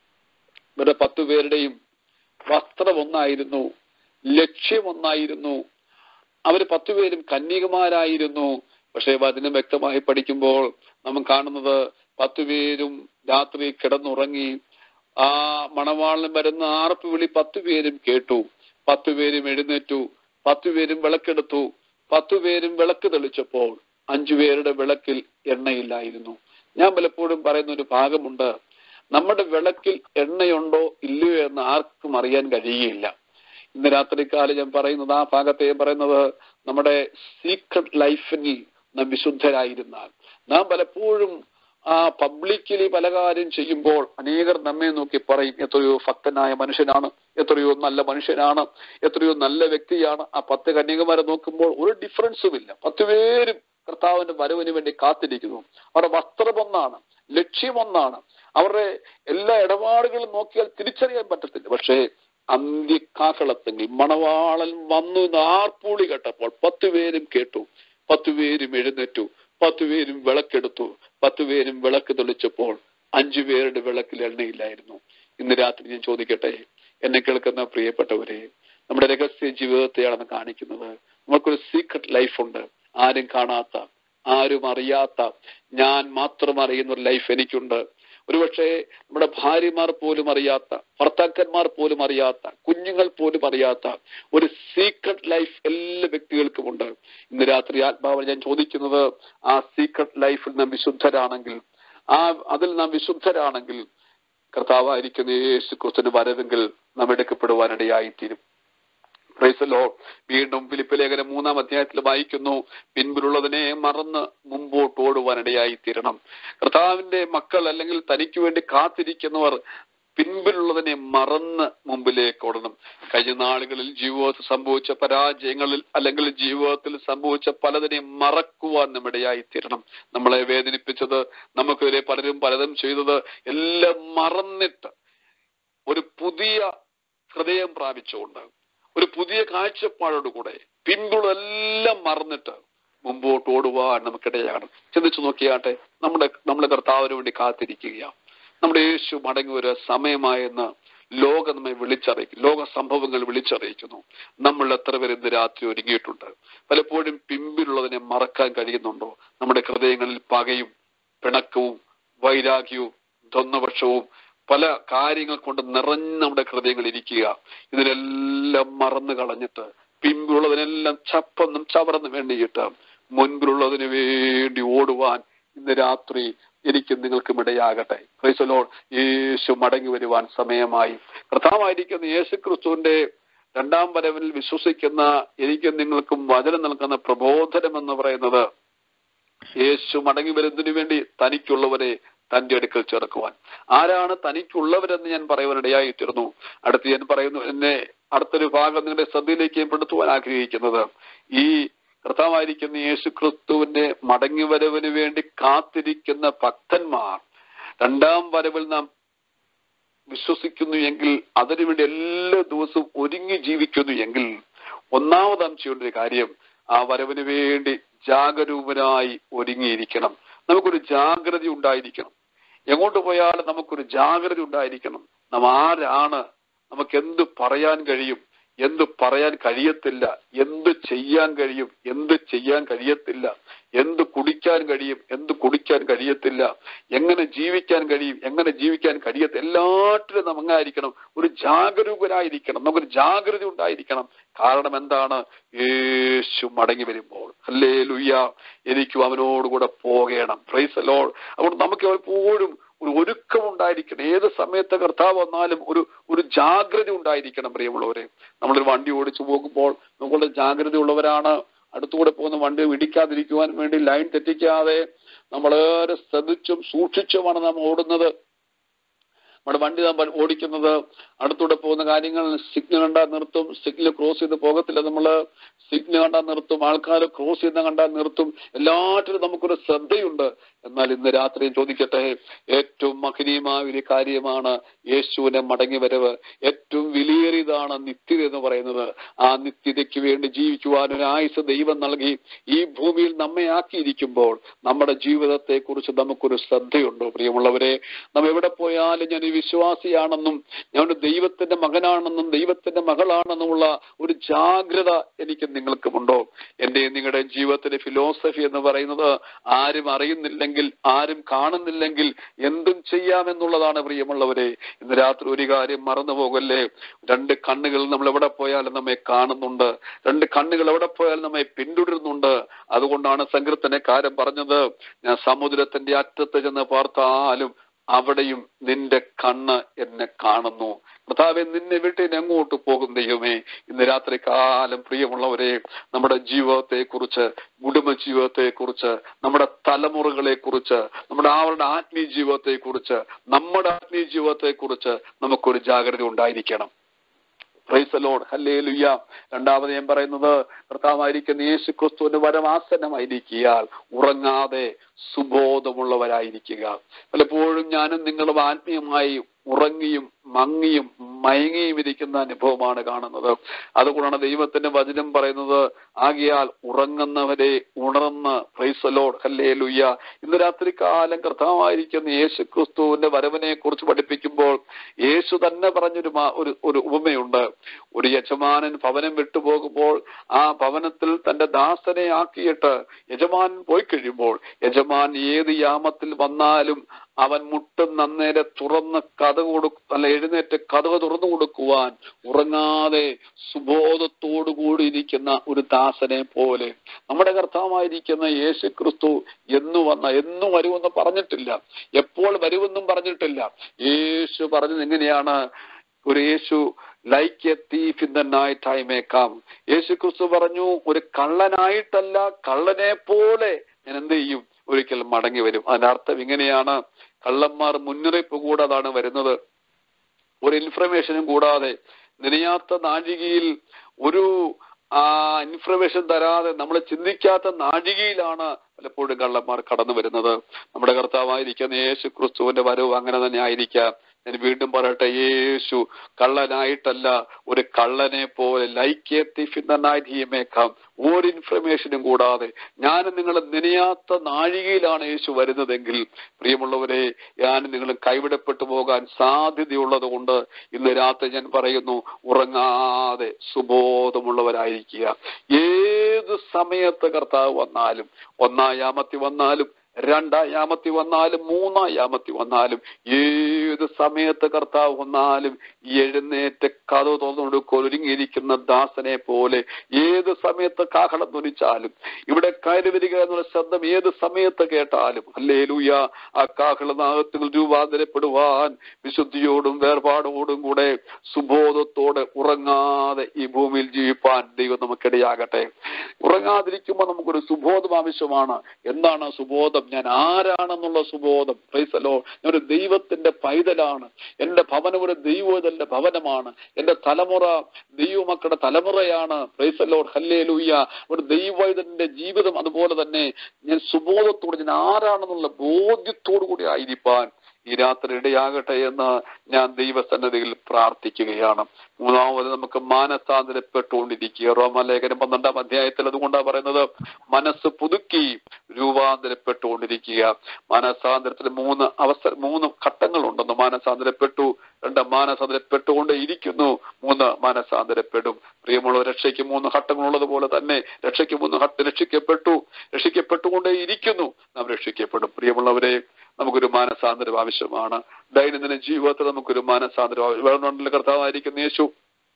ഇവരുടെ പത്തു പേരുടെയും വസ്ത്രം ഒന്നായിരുന്നു ലക്ഷ്യം ഒന്നായിരുന്നു അവര് പത്തുപേരും കന്യകമാരായിരുന്നു പക്ഷേ വചനം വ്യക്തമായി പഠിക്കുമ്പോൾ നാം കാണുന്നത് പത്തുപേരും രാത്രി കിടന്നുറങ്ങി ആ മണവാളിന് വരുന്ന ആർപ്പ് വിളി പത്തുപേരും കേട്ടു പത്തുപേരും എഴുന്നേറ്റു പത്തുപേരും വിളക്കെടുത്തു പത്തുപേരും വിളക്ക് തെളിച്ചപ്പോൾ അഞ്ചുപേരുടെ വിളക്കിൽ എണ്ണയില്ലായിരുന്നു ഞാൻ പലപ്പോഴും പറയുന്ന ഒരു ഭാഗമുണ്ട് നമ്മുടെ വിളക്കിൽ എണ്ണയുണ്ടോ ഇല്ലയോ എന്ന് ആർക്കും അറിയാൻ കഴിയുകയില്ല ഇന്ന് രാത്രിക്കാലം ഞാൻ പറയുന്നത് ആ ഭാഗത്തെ ഞാൻ പറയുന്നത് നമ്മുടെ സീക്രട്ട് ലൈഫിൽ നാം വിശുദ്ധരായിരുന്നാൽ നാം പലപ്പോഴും ആ പബ്ലിക്കലി പല കാര്യം ചെയ്യുമ്പോൾ അനേകർ നമ്മെ നോക്കി പറയും എത്രയോ ഭക്തനായ മനുഷ്യനാണ് എത്രയോ നല്ല മനുഷ്യനാണ് എത്രയോ നല്ല വ്യക്തിയാണ് ആ പത്ത് കന്യകമാരെ നോക്കുമ്പോൾ ഒരു ഡിഫറൻസും ഇല്ല പത്ത് പേരും കർത്താവിന്റെ വരവിന് വേണ്ടി കാത്തിരിക്കുന്നു അവരുടെ വസ്ത്രം ഒന്നാണ് ലക്ഷ്യം ഒന്നാണ് അവരുടെ എല്ലാ ഇടപാടുകളും നോക്കിയാൽ തിരിച്ചറിയാൻ പറ്റത്തില്ല പക്ഷേ അന്ത്യക്കാക്കളത്തെങ്കിൽ മണവാളൻ വന്നു എന്ന് ആർപ്പൂളി കേട്ടപ്പോൾ പത്തു പേരും കേട്ടു പത്തു പേരും എഴുന്നേറ്റു പത്തു പേരും വിളക്കെടുത്തു പത്തു പേരും വിളക്ക് തെളിച്ചപ്പോൾ അഞ്ചു പേരുടെ വിളക്കിൽ എണ്ണയില്ലായിരുന്നു ഇന്ന് രാത്രി ഞാൻ ചോദിക്കട്ടെ എന്നെ കേൾക്കുന്ന പ്രിയപ്പെട്ടവരെ നമ്മുടെ രഹസ്യ ജീവിതത്തെയാണ് കാണിക്കുന്നത് നമുക്കൊരു സീക്രട്ട് ലൈഫുണ്ട് ആരും കാണാത്ത ആരും അറിയാത്ത ഞാൻ മാത്രം അറിയുന്ന ഒരു ലൈഫ് എനിക്കുണ്ട് ഒരുപക്ഷെ നമ്മുടെ ഭാര്യമാർ പോലും അറിയാത്ത ഭർത്താക്കന്മാർ പോലും അറിയാത്ത കുഞ്ഞുങ്ങൾ പോലും അറിയാത്ത ഒരു സീക്രട്ട് ലൈഫ് എല്ലാ വ്യക്തികൾക്കുമുണ്ട് ഇന്ന് രാത്രി ആത്മാവിൽ ഞാൻ ചോദിക്കുന്നത് ആ സീക്രട്ട് ലൈഫിൽ നാം വിശുദ്ധരാണെങ്കിൽ ആ അതിൽ നാം വിശുദ്ധരാണെങ്കിൽ കർത്താവായിരിക്കുന്ന യേശു ക്രിസ്തുവിന്റെ വരവെങ്കിൽ നാം എടുക്കപ്പെടുവാനിടയായിത്തീരും പ്രൈസലോ വീണ്ടും ഫിലിപ്പ് ലേഖനം മൂന്നാം അധ്യായത്തിൽ വായിക്കുന്നു പിൻപിലുള്ളതിനെ മറന്ന് മുമ്പോട്ട് ഓടുവാനിടയായി തീരണം കർത്താവിന്റെ മക്കൾ അല്ലെങ്കിൽ തനിക്ക് വേണ്ടി കാത്തിരിക്കുന്നവർ പിൻപിലുള്ളതിനെ മറന്ന് മുമ്പിലേക്ക് ഓടണം കഴിഞ്ഞ നാളുകളിൽ ജീവിതത്തിൽ സംഭവിച്ച പരാജയങ്ങളിൽ അല്ലെങ്കിൽ ജീവിതത്തിൽ സംഭവിച്ച പലതിനെ മറക്കുവാൻ നമ്മിടയായി തീരണം നമ്മളെ വേദനിപ്പിച്ചത് നമുക്കെതിരെ പലരും പലതും ചെയ്തത് എല്ലാം മറന്നിട്ട് ഒരു പുതിയ ഹൃദയം പ്രാപിച്ചുകൊണ്ട് ഒരു പുതിയ കാഴ്ചപ്പാടോടുകൂടെ പിൻപുള്ളതെല്ലാം മറന്നിട്ട് മുമ്പോട്ട് ഓടുവാൻ നമുക്കിടയാണ് ചിന്തിച്ചു നോക്കിയാട്ടെ നമ്മുടെ നമ്മുടെ കർത്താവിന് വേണ്ടി കാത്തിരിക്കുക നമ്മുടെ യേശു മടങ്ങി ഒരു സമയമായെന്ന് ലോകം നമ്മെ വിളിച്ചറിയിക്കും ലോക സംഭവങ്ങൾ വിളിച്ചറിയിക്കുന്നു നമ്മൾ എത്ര പേര് ഇന്ന് രാത്രി ഒരുങ്ങിയിട്ടുണ്ട് പലപ്പോഴും പിമ്പിലുള്ളതിനെ മറക്കാൻ കഴിയുന്നുണ്ടോ നമ്മുടെ ഹൃദയങ്ങളിൽ പകയും പിണക്കവും വൈരാഗ്യവും ദ്വന്ദ്വപക്ഷവും പല കാര്യങ്ങൾ കൊണ്ട് നിറഞ്ഞ നമ്മുടെ ഹൃദയങ്ങൾ ഇരിക്കുക ഇതിനെല്ലാം മറന്നു കളഞ്ഞിട്ട് പിമ്പിലുള്ളതിനെല്ലാം ചപ്പെന്നും ചവറന്നും വേണ്ടിയിട്ട് മുൻപിലുള്ളതിന് വേണ്ടി ഓടുവാൻ ഇന്ന് രാത്രി എനിക്ക് നിങ്ങൾക്കും ഇടയാകട്ടെ ക്രൈസ്തലോൺ യേശു മടങ്ങി വരുവാൻ സമയമായി കർത്താവായിരിക്കുന്ന യേശു ക്രിസ്തുവിന്റെ രണ്ടാം വരവിൽ വിശ്വസിക്കുന്ന എനിക്കും നിങ്ങൾക്കും വചനം നൽകുന്ന പ്രബോധനം എന്ന് പറയുന്നത് യേശു മടങ്ങി വരുന്നതിന് വേണ്ടി തനിക്കുള്ളവരെ തന്റെ അടുക്കൽ ചേർക്കുവാൻ ആരാണ് തനിക്കുള്ളവരെന്ന് ഞാൻ പറയുവാനിടയായി തീർന്നു അടുത്ത് ഞാൻ പറയുന്നു എന്നെ അടുത്തൊരു ഭാഗം നിങ്ങളുടെ ശ്രദ്ധയിലേക്ക് ഞാൻ പെടുത്തുവാൻ ആഗ്രഹിക്കുന്നത് ഈ കർത്താവായിരിക്കുന്ന യേശു ക്രിസ്തുവിന്റെ മടങ്ങി വരവിന് വേണ്ടി കാത്തിരിക്കുന്ന ഭക്തന്മാർ രണ്ടാം വരവിൽ നാം വിശ്വസിക്കുന്നു എങ്കിൽ അതിനുവേണ്ടി എല്ലാ ദിവസവും ഒരുങ്ങി ജീവിക്കുന്നു എങ്കിൽ ഒന്നാമതാം ചെയ്യേണ്ട ഒരു കാര്യം ആ വരവിന് വേണ്ടി ജാഗരൂകരായി ഒരുങ്ങിയിരിക്കണം നമുക്കൊരു ജാഗ്രത ഉണ്ടായിരിക്കണം എങ്ങോട്ട് പോയാലും നമുക്കൊരു ജാഗ്രത ഉണ്ടായിരിക്കണം നാം ആരാണ് നമുക്ക് എന്ത് പറയാൻ കഴിയും എന്ത് പറയാൻ കഴിയത്തില്ല എന്ത് ചെയ്യാൻ കഴിയും എന്ത് ചെയ്യാൻ കഴിയത്തില്ല എന്ത് കുടിക്കാൻ കഴിയും എന്ത് കുടിക്കാൻ കഴിയത്തില്ല എങ്ങനെ ജീവിക്കാൻ കഴിയും എങ്ങനെ ജീവിക്കാൻ കഴിയത്തില്ല എല്ലാറ്റിലും നാം അങ്ങായിരിക്കണം ഒരു ജാഗരൂകരായിരിക്കണം നമുക്കൊരു ജാഗ്രത ഉണ്ടായിരിക്കണം കാരണം എന്താണ് യേശു മടങ്ങി വരുമ്പോൾ അല്ലേ ലുയ്യ എനിക്കും അവനോടുകൂടെ പോകണം പ്രൈസ് അലോൾ അതുകൊണ്ട് നമുക്ക് എപ്പോഴും ഒരു ഒരുക്കം ഉണ്ടായിരിക്കണം ഏത് സമയത്ത് കർത്താവ് വന്നാലും ഒരു ഒരു ജാഗ്രത ഉണ്ടായിരിക്കണം പ്രിയമുള്ളവരെ നമ്മളൊരു വണ്ടി ഓടിച്ചു പോകുമ്പോൾ നമ്മളുടെ ജാഗ്രത ഉള്ളവരാണ് അടുത്തുകൂടെ പോകുന്ന വണ്ടി ഇടിക്കാതിരിക്കുവാൻ വേണ്ടി ലൈൻ തെറ്റിക്കാതെ നമ്മളേറെ ശ്രദ്ധിച്ചും സൂക്ഷിച്ചുമാണ് നാം ഓടുന്നത് നമ്മുടെ വണ്ടി നാം ഓടിക്കുന്നത് അടുത്തൂടെ പോകുന്ന കാര്യങ്ങൾ സിഗ്നൽ കണ്ടാൽ നിർത്തും സിഗ്നൽ ക്രോസ് ചെയ്ത് പോകത്തില്ല നമ്മൾ സിഗ്നൽ കണ്ടാൽ നിർത്തും ആൾക്കാർ ക്രോസ് ചെയ്യുന്ന കണ്ടാൽ നിർത്തും എല്ലാറ്റിലും നമുക്കൊരു ശ്രദ്ധയുണ്ട് എന്നാൽ ഇന്ന് രാത്രി ചോദിക്കട്ടെ ഏറ്റവും മഹനീയമായ ഒരു കാര്യമാണ് യേശുവിനെ മടങ്ങി വരവ് ഏറ്റവും വിലയേറിയതാണ് നിത്യത എന്ന് പറയുന്നത് ആ നിത്യതയ്ക്ക് വേണ്ടി ജീവിക്കുവാൻ ഒരു ആയുസ് ദൈവം നൽകി ഈ ഭൂമിയിൽ നമ്മെ ആക്കിയിരിക്കുമ്പോൾ നമ്മുടെ ജീവിതത്തെ കുറിച്ച് നമുക്കൊരു ശ്രദ്ധയുണ്ടോ പ്രിയമുള്ളവരെ നാം എവിടെ പോയാലും ഞാൻ ഒരു വിശ്വാസിയാണെന്നും ഞാൻ ഒരു ദൈവത്തിന്റെ മകനാണെന്നും ദൈവത്തിന്റെ മകളാണെന്നുമുള്ള ഒരു ജാഗ്രത എനിക്ക് നിങ്ങൾക്കുമുണ്ടോ എന്റെ നിങ്ങളുടെ ജീവിതത്തിലെ ഫിലോസഫി എന്ന് പറയുന്നത് ആരും അറിയുന്നില്ലെങ്കിൽ ആരും കാണുന്നില്ലെങ്കിൽ എന്തും ചെയ്യാമെന്നുള്ളതാണ് പ്രിയമുള്ളവരെ ഇന്ന് രാത്രി ഒരു കാര്യം മറന്നു പോകല്ലേ രണ്ട് കണ്ണുകൾ നമ്മൾ എവിടെ പോയാലും നമ്മെ കാണുന്നുണ്ട് രണ്ട് കണ്ണുകൾ എവിടെ പോയാലും നമ്മെ പിന്തുടരുന്നുണ്ട് അതുകൊണ്ടാണ് സങ്കീർത്തനക്കാരൻ പറഞ്ഞത് ഞാൻ സമുദ്രത്തിന്റെ അറ്റത്ത് ചെന്ന് പാർത്താലും അവിടെയും നിന്റെ കണ്ണ് എന്നെ കാണുന്നു കർത്താവെ നിന്നെ വിട്ട് എങ്ങോട്ട് പോകും ദൈവമേ ഇന്ന് രാത്രി കാലം പ്രിയമുള്ളവരെ നമ്മുടെ ജീവിതത്തെ കുറിച്ച് കുടുംബ ജീവിതത്തെ കുറിച്ച് നമ്മുടെ തലമുറകളെ കുറിച്ച് നമ്മുടെ അവരുടെ ആത്മീയ ജീവിതത്തെ കുറിച്ച് നമ്മുടെ ആത്മീയ ജീവിതത്തെ കുറിച്ച് നമുക്കൊരു ജാഗ്രത ഉണ്ടായിരിക്കണം പ്രൈസ് ലോഡ് ഹല്ലേ ലുയ്യ രണ്ടാമത് ഞാൻ പറയുന്നത് കർത്താവായിരിക്കുന്ന യേശു ക്രിസ്തുവിന്റെ വരമാസനമായിരിക്കിയാൽ ഉറങ്ങാതെ സുബോധമുള്ളവരായിരിക്കുക പലപ്പോഴും ഞാനും നിങ്ങളും ആത്മീയമായി ഉറങ്ങിയും മങ്ങിയും മയങ്ങിയും ഇരിക്കുന്ന അനുഭവമാണ് കാണുന്നത് അതുകൊണ്ടാണ് ദൈവത്തിന്റെ വചനം പറയുന്നത് ആകിയാൽ ഉറങ്ങുന്നവരെ ഉണർന്ന് പ്രൈസലോഡ് ഹല്ലേ ലുയ്യ ഇന്ന് രാത്രി കാലം കർത്താവായിരിക്കുന്ന യേശു ക്രിസ്തുവിന്റെ വരവിനെ കുറിച്ച് പഠിപ്പിക്കുമ്പോൾ യേശു തന്നെ പറഞ്ഞൊരു മാ- ഒരു ഒരു ഉപമയുണ്ട് ഒരു യജമാനൻ ഭവനം വിട്ടുപോകുമ്പോൾ ആ ഭവനത്തിൽ തന്റെ ദാസനെ ആക്കിയിട്ട് യജമാനൻ പോയി കഴിയുമ്പോൾ യജമാൻ ഏത് യാമത്തിൽ വന്നാലും അവൻ മുട്ടും നന്നേരെ തുറന്ന് കഥ കൊടു അല്ല എഴുന്നേറ്റ് കഥക തുറന്നു കൊടുക്കുവാൻ ഉറങ്ങാതെ സുബോധത്തോടുകൂടി ഇരിക്കുന്ന ഒരു ദാസനെ പോലെ നമ്മുടെ കർത്താവായിരിക്കുന്ന യേശു ക്രിസ്തു എന്നു വന്ന എന്നു വരുമെന്ന് പറഞ്ഞിട്ടില്ല എപ്പോൾ വരുമെന്നും പറഞ്ഞിട്ടില്ല യേശു പറഞ്ഞത് എങ്ങനെയാണ് ഒരു Yesu like a thief in the night I may come Yesu Kristu പറഞ്ഞു ഒരു കള്ളനായിട്ടല്ല കള്ളനെ പോലെ ഞാൻ എന്ത് ചെയ്യും ഒരിക്കൽ മടങ്ങി വരും അതിനർത്ഥം ഇങ്ങനെയാണ് കള്ളന്മാർ മുന്നറിയിപ്പ് കൂടാതാണ് വരുന്നത് ഒരു ഇൻഫർമേഷനും കൂടാതെ നിനയാത്ത നാഴികയിൽ ഒരു ആ ഇൻഫർമേഷൻ തരാതെ നമ്മൾ ചിന്തിക്കാത്ത നാഴികയിലാണ് പലപ്പോഴും കള്ളന്മാർ കടന്നു വരുന്നത് നമ്മുടെ കർത്താവായിരിക്കുന്ന യേശു ക്രിസ്തുവിന്റെ വരവ് അങ്ങനെ തന്നെ ആയിരിക്കാം ഞാൻ വീണ്ടും പറയട്ടെ യേശു കള്ളനായിട്ടല്ല ഒരു കള്ളനെ പോലെ like a thief in the night he may come ഒരു ഇൻഫർമേഷനും കൂടാതെ ഞാൻ നിങ്ങൾ നനയാത്ത നാഴികയിലാണ് യേശു വരുന്നതെങ്കിൽ പ്രിയമുള്ളവരെ ഞാൻ നിങ്ങൾ കൈവിടപ്പെട്ടു പോകാൻ സാധ്യതയുള്ളത് കൊണ്ട് ഇന്ന് രാത്രി ഞാൻ പറയുന്നു ഉറങ്ങാതെ സുബോധമുള്ളവരായിരിക്കുക ഏത് സമയത്ത് കർത്താവ് വന്നാലും ഒന്നാം യാമത്തി വന്നാലും രണ്ടാം യാമത്തി വന്നാലും മൂന്നാം യാമത്തി വന്നാലും ഏത് സമയത്ത് കർത്താവ് വന്നാലും എഴുന്നേറ്റ് കഥ തുറന്നുകൊടുക്കാൻ ഒരുങ്ങിയിരിക്കുന്ന ദാസനെ പോലെ ഏത് സമയത്ത് കാഹളം ധ്വനിച്ചാലും ഇവിടെ കയറി വരിക എന്നുള്ള ശബ്ദം ഏത് സമയത്ത് കേട്ടാലും അല്ലേ ലൂയ ആ കാഹളനാഗത്തുകൾ രൂപാന്തരപ്പെടുവാൻ വിശുദ്ധിയോടും വേർപാടോടും കൂടെ സുബോധത്തോടെ ഉറങ്ങാതെ ഈ ഭൂമിയിൽ ജീവിപ്പാൻ ദൈവം നമുക്കിടയാകട്ടെ ഉറങ്ങാതിരിക്കുമ്പോൾ നമുക്കൊരു സുബോധം ആവശ്യമാണ് എന്താണ് ആ സുബോധം ഞാൻ ആരാണെന്നുള്ള സുബോധം പ്രൈസലോ ഞാൻ ഒരു ദൈവത്തിന്റെ പൈതലാണ് എന്റെ ഭവനം ഒരു ദൈവത്തിന്റെ ഭവനമാണ് എന്റെ തലമുറ ദൈവമക്കളുടെ തലമുറയാണ് പ്രൈസലോ ഹല്ലേ ലൂയ്യ ഒരു ദൈവവൈതന്റെ ജീവിതം അതുപോലെ തന്നെ ഞാൻ സുബോധത്തോട് ഞാൻ ആരാണെന്നുള്ള ബോധ്യത്തോടു കൂടി ആയിരിക്കാൻ ഈ രാത്രി ഇടയാകട്ടെ എന്ന് ഞാൻ ദൈവസന്നതിയിൽ പ്രാർത്ഥിക്കുകയാണ് മൂന്നാമത് നമുക്ക് മാനസാന്തരപ്പെട്ടുകൊണ്ടിരിക്കുക റോമലേഖനം പന്ത്രണ്ടാം അധ്യായത്തിൽ അതുകൊണ്ടാണ് പറയുന്നത് മനസ്സ് പുതുക്കി രൂപാന്തരപ്പെട്ടുകൊണ്ടിരിക്കുക മാനസാന്തരത്തിൽ മൂന്ന് അവസര മൂന്ന് ഘട്ടങ്ങളുണ്ടെന്ന് മാനസാന്തരപ്പെട്ടു രണ്ട് മാനസാന്തരപ്പെട്ടുകൊണ്ടേ ഇരിക്കുന്നു മൂന്ന് മാനസാന്തരപ്പെടും പ്രിയമുള്ള രക്ഷയ്ക്ക് മൂന്ന് ഘട്ടങ്ങളുള്ളതുപോലെ തന്നെ രക്ഷയ്ക്ക് മൂന്ന് ഘട്ടം രക്ഷിക്കപ്പെട്ടു രക്ഷിക്കപ്പെട്ടുകൊണ്ടേ ഇരിക്കുന്നു നാം രക്ഷിക്കപ്പെടും പ്രിയമുള്ളവരെ നമുക്കൊരു മാനസാന്തരം ആവശ്യമാണ് ദൈനംദിന ജീവിതത്തിൽ നമുക്കൊരു മാനസാന്തരം ആവശ്യം വേണമെന്നുണ്ടല്ലോ കർത്താവായിരിക്കുന്ന യേശു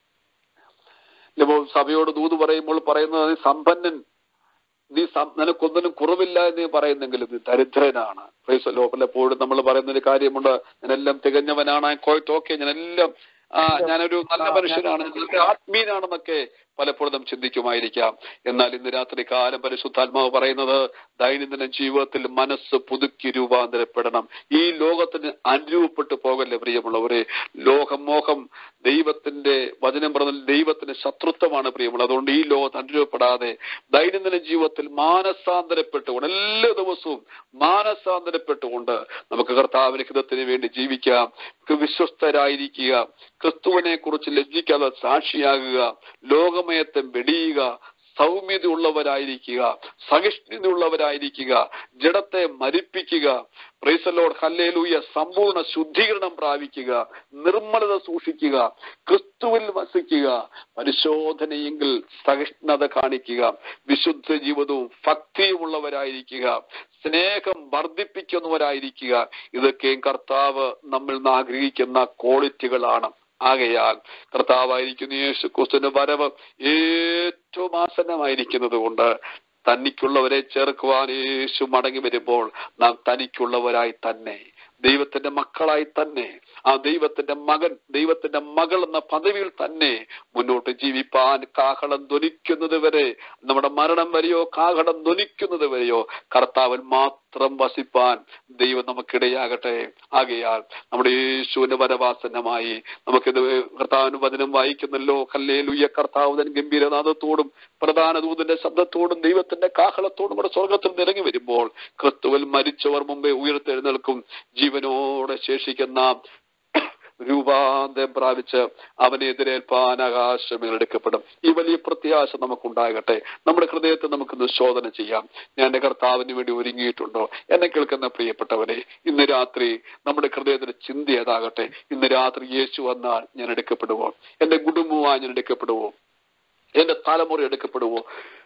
ഇപ്പോൾ സഭയോട് ദൂത് പറയുമ്പോൾ പറയുന്നത് നീ സമ്പന്നൻ നീ സം- നിനക്കൊന്നിനും കുറവില്ല എന്ന് നീ പറയുന്നെങ്കിലും നീ ദരിദ്രനാണ് പ്രൈസലോ പലപ്പോഴും നമ്മൾ പറയുന്ന ഒരു കാര്യമുണ്ട് ഞാനെല്ലാം തികഞ്ഞവനാണ് കോയ്റ്റ് ഓക്കെ ഞാനെല്ലാം ആ ഞാനൊരു നല്ല മനുഷ്യനാണ് ഞാൻ നല്ല ആത്മീയനാണെന്നൊക്കെ പലപ്പോഴും നാം ചിന്തിക്കുമായിരിക്കാം എന്നാൽ ഇന്ന് രാത്രി കാലം പരിശുദ്ധാത്മാവ് പറയുന്നത് ദൈനംദിന ജീവിതത്തിൽ മനസ്സ് പുതുക്കി രൂപാന്തരപ്പെടണം ഈ ലോകത്തിന് അനുരൂപപ്പെട്ടു പോകല്ലേ പ്രിയമുള്ളവരെ ലോകമോഹം ദൈവത്തിന്റെ വചനം പറഞ്ഞ ദൈവത്തിന്റെ ശത്രുത്വമാണ് പ്രിയമുള്ളത് അതുകൊണ്ട് ഈ ലോകത്ത് അനുരൂപപ്പെടാതെ ദൈനംദിന ജീവിതത്തിൽ മാനസാന്തരപ്പെട്ടുകൊണ്ട് എല്ലാ ദിവസവും മാനസാന്തരപ്പെട്ടുകൊണ്ട് നമുക്ക് കർത്താവിന്റെ ഹിതത്തിന് വേണ്ടി ജീവിക്കാം നമുക്ക് വിശ്വസ്തരായിരിക്കുക ക്രിസ്തുവിനെ കുറിച്ച് ലജ്ജിക്കാതെ സാക്ഷിയാകുക ലോകമയത്തെ വെടിയുക സൗമ്യതയുള്ളവരായിരിക്കുക സഹിഷ്ണുതയുള്ളവരായിരിക്കുക ജഡത്തെ മരിപ്പിക്കുക പ്രൈസലോഡ് ഹല്ലേലൂയ സമ്പൂർണ്ണ ശുദ്ധീകരണം പ്രാപിക്കുക നിർമ്മലത സൂക്ഷിക്കുക ക്രിസ്തുവിൽ വസിക്കുക പരിശോധനയെങ്കിൽ സഹിഷ്ണുത കാണിക്കുക വിശുദ്ധ ജീവിതവും ഭക്തിയുമുള്ളവരായിരിക്കുക സ്നേഹം വർദ്ധിപ്പിക്കുന്നവരായിരിക്കുക ഇതൊക്കെയും കർത്താവ് നമ്മിൽ നിന്ന് ആഗ്രഹിക്കുന്ന ക്വാളിറ്റികളാണ് ആകയാൽ കർത്താവായിരിക്കുന്ന യേശു ക്രിസ്തുവിന്റെ വരവ് ഏറ്റവും ആസന്നമായിരിക്കുന്നത് കൊണ്ട് തനിക്കുള്ളവരെ ചേർക്കുവാൻ യേശു മടങ്ങി വരുമ്പോൾ നാം തനിക്കുള്ളവരായി തന്നെ ദൈവത്തിന്റെ മക്കളായി തന്നെ ആ ദൈവത്തിന്റെ മകൻ ദൈവത്തിന്റെ മകൾ എന്ന പദവിയിൽ തന്നെ മുന്നോട്ട് ജീവിപ്പാൻ കാഹളം ധ്വനിക്കുന്നത് വരെ നമ്മുടെ മരണം വരെയോ കാഹളം ധ്വനിക്കുന്നത് വരെയോ കർത്താവൻ മാത്രം വസിപ്പാൻ ദൈവം നമുക്കിടയാകട്ടെ ആകയാൽ നമ്മുടെ യേശുവിന്റെ വരവാസനമായി നമുക്കിത് കർത്താവിന് വചനം വായിക്കുന്നല്ലോ കല്ലേ ലുയ്യ കർത്താവുതൻ ഗംഭീരനാഥത്തോടും പ്രധാന ദൂതന്റെ ശബ്ദത്തോടും ദൈവത്തിന്റെ കാഹളത്തോടും കൂടെ സ്വർഗത്തിൽ നിറങ്ങി വരുമ്പോൾ ക്രിസ്തുവിൽ മരിച്ചവർ മുമ്പേ ഉയർത്തെഴുന്നേൽക്കും ജീവനോടെ ശേഷിക്കുന്ന രൂപാന്തരം പ്രാപിച്ച് അവനെ എതിരേൽപ്പാൻ ആകാശമേൽ എടുക്കപ്പെടും ഈ വലിയ പ്രത്യാശ നമുക്കുണ്ടാകട്ടെ നമ്മുടെ ഹൃദയത്തെ നമുക്കൊന്ന് ശോധന ചെയ്യാം ഞാൻ എന്റെ കർത്താവിന് വേണ്ടി ഒരുങ്ങിയിട്ടുണ്ടോ എന്നെ കേൾക്കുന്ന പ്രിയപ്പെട്ടവരെ ഇന്ന് രാത്രി നമ്മുടെ ഹൃദയത്തിന്റെ ചിന്ത ഏതാകട്ടെ ഇന്ന് രാത്രി യേശു വന്നാൽ ഞാൻ എടുക്കപ്പെടുവോ എന്റെ കുടുംബമായി ഞാൻ എടുക്കപ്പെടുവോ എന്റെ തലമുറ എടുക്കപ്പെടുവോ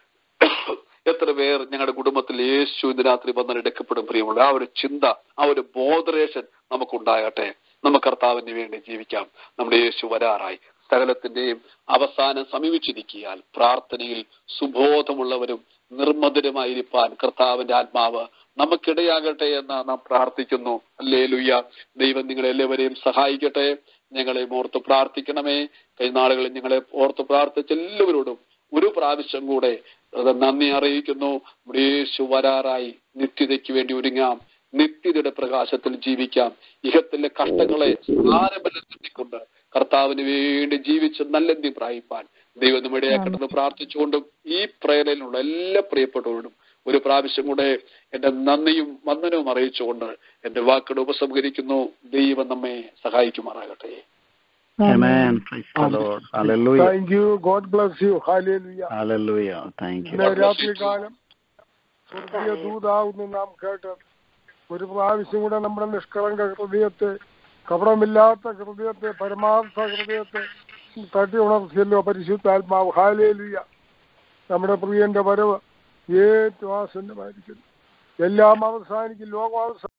എത്ര പേർ ഞങ്ങളുടെ കുടുംബത്തിൽ യേശു ഇന്ന് രാത്രി വന്നാൽ എടുക്കപ്പെടും പ്രിയമുള്ള ആ ഒരു ചിന്ത ആ ഒരു ബോധറേഷൻ നമുക്കുണ്ടാകട്ടെ നമുക്ക് കർത്താവിന് വേണ്ടി ജീവിക്കാം നമ്മുടെ യേശു വരാറായി സകലത്തിന്റെയും അവസാനം സമീപിച്ചിരിക്കിയാൽ പ്രാർത്ഥനയിൽ സുബോധമുള്ളവരും നിർമ്മതരുമായിരിക്കാൻ കർത്താവിന്റെ ആത്മാവ് നമുക്കിടയാകട്ടെ എന്ന് നാം പ്രാർത്ഥിക്കുന്നു അല്ലേ ലുയ്യ ദൈവം നിങ്ങളെ എല്ലാവരെയും സഹായിക്കട്ടെ ഞങ്ങളെ ഓർത്ത് പ്രാർത്ഥിക്കണമേ കൈനാളുകളിൽ ഞങ്ങളെ ഓർത്ത് പ്രാർത്ഥിച്ച എല്ലാവരോടും ഒരു പ്രാവശ്യം കൂടെ അത് നന്ദി അറിയിക്കുന്നു നമ്മുടെ യേശു വരാറായി നിത്യതയ്ക്ക് വേണ്ടി ഒരുങ്ങാം നിത്യതയുടെ പ്രകാശത്തിൽ ജീവിക്കാം ഇഹത്തിലെ കഷ്ടങ്ങളെ ആരംഭത്തിക്കൊണ്ട് കർത്താവിന് വേണ്ടി ജീവിച്ച് നല്ലെന്തി പ്രായിപ്പാൻ ദൈവം നമ്മുടെ ഇടയാക്കണമെന്ന് പ്രാർത്ഥിച്ചുകൊണ്ടും ഈ പ്രേരണയിലുള്ള എല്ലാ പ്രിയപ്പെട്ടവരോടും ഒരു പ്രാവശ്യം കൂടെ എന്റെ നന്ദിയും വന്ദനവും അറിയിച്ചുകൊണ്ട് എന്റെ വാക്കുകൾ ഉപസംഹരിക്കുന്നു ദൈവം നമ്മെ സഹായിക്കുമാറാകട്ടെ Amen. Praise the Lord. Hallelujah. Thank you God bless you hallelujah Hallelujah. Thank you. ഇന്ന് രാത്രികാലം സ്വർഗീയ ദൂതാവുന്നു നാം കേട്ടത് ഒരു പ്രാവശ്യം കൂടെ നമ്മുടെ നിഷ്കളങ്ക ഹൃദയത്തെ കപടമില്ലാത്ത ഹൃദയത്തെ പരമാർത്ഥ ഹൃദയത്തെ തട്ടി ഉണർത്തിയല്ലോ പരിശുദ്ധാത്മാവ് ഹാലേലുയ നമ്മുടെ പ്രിയന്റെ വരവ് ഏറ്റവും ആസന്നമായിരിക്കുന്നു എല്ലാം അവസാനിക്കും ലോകം അവസാനം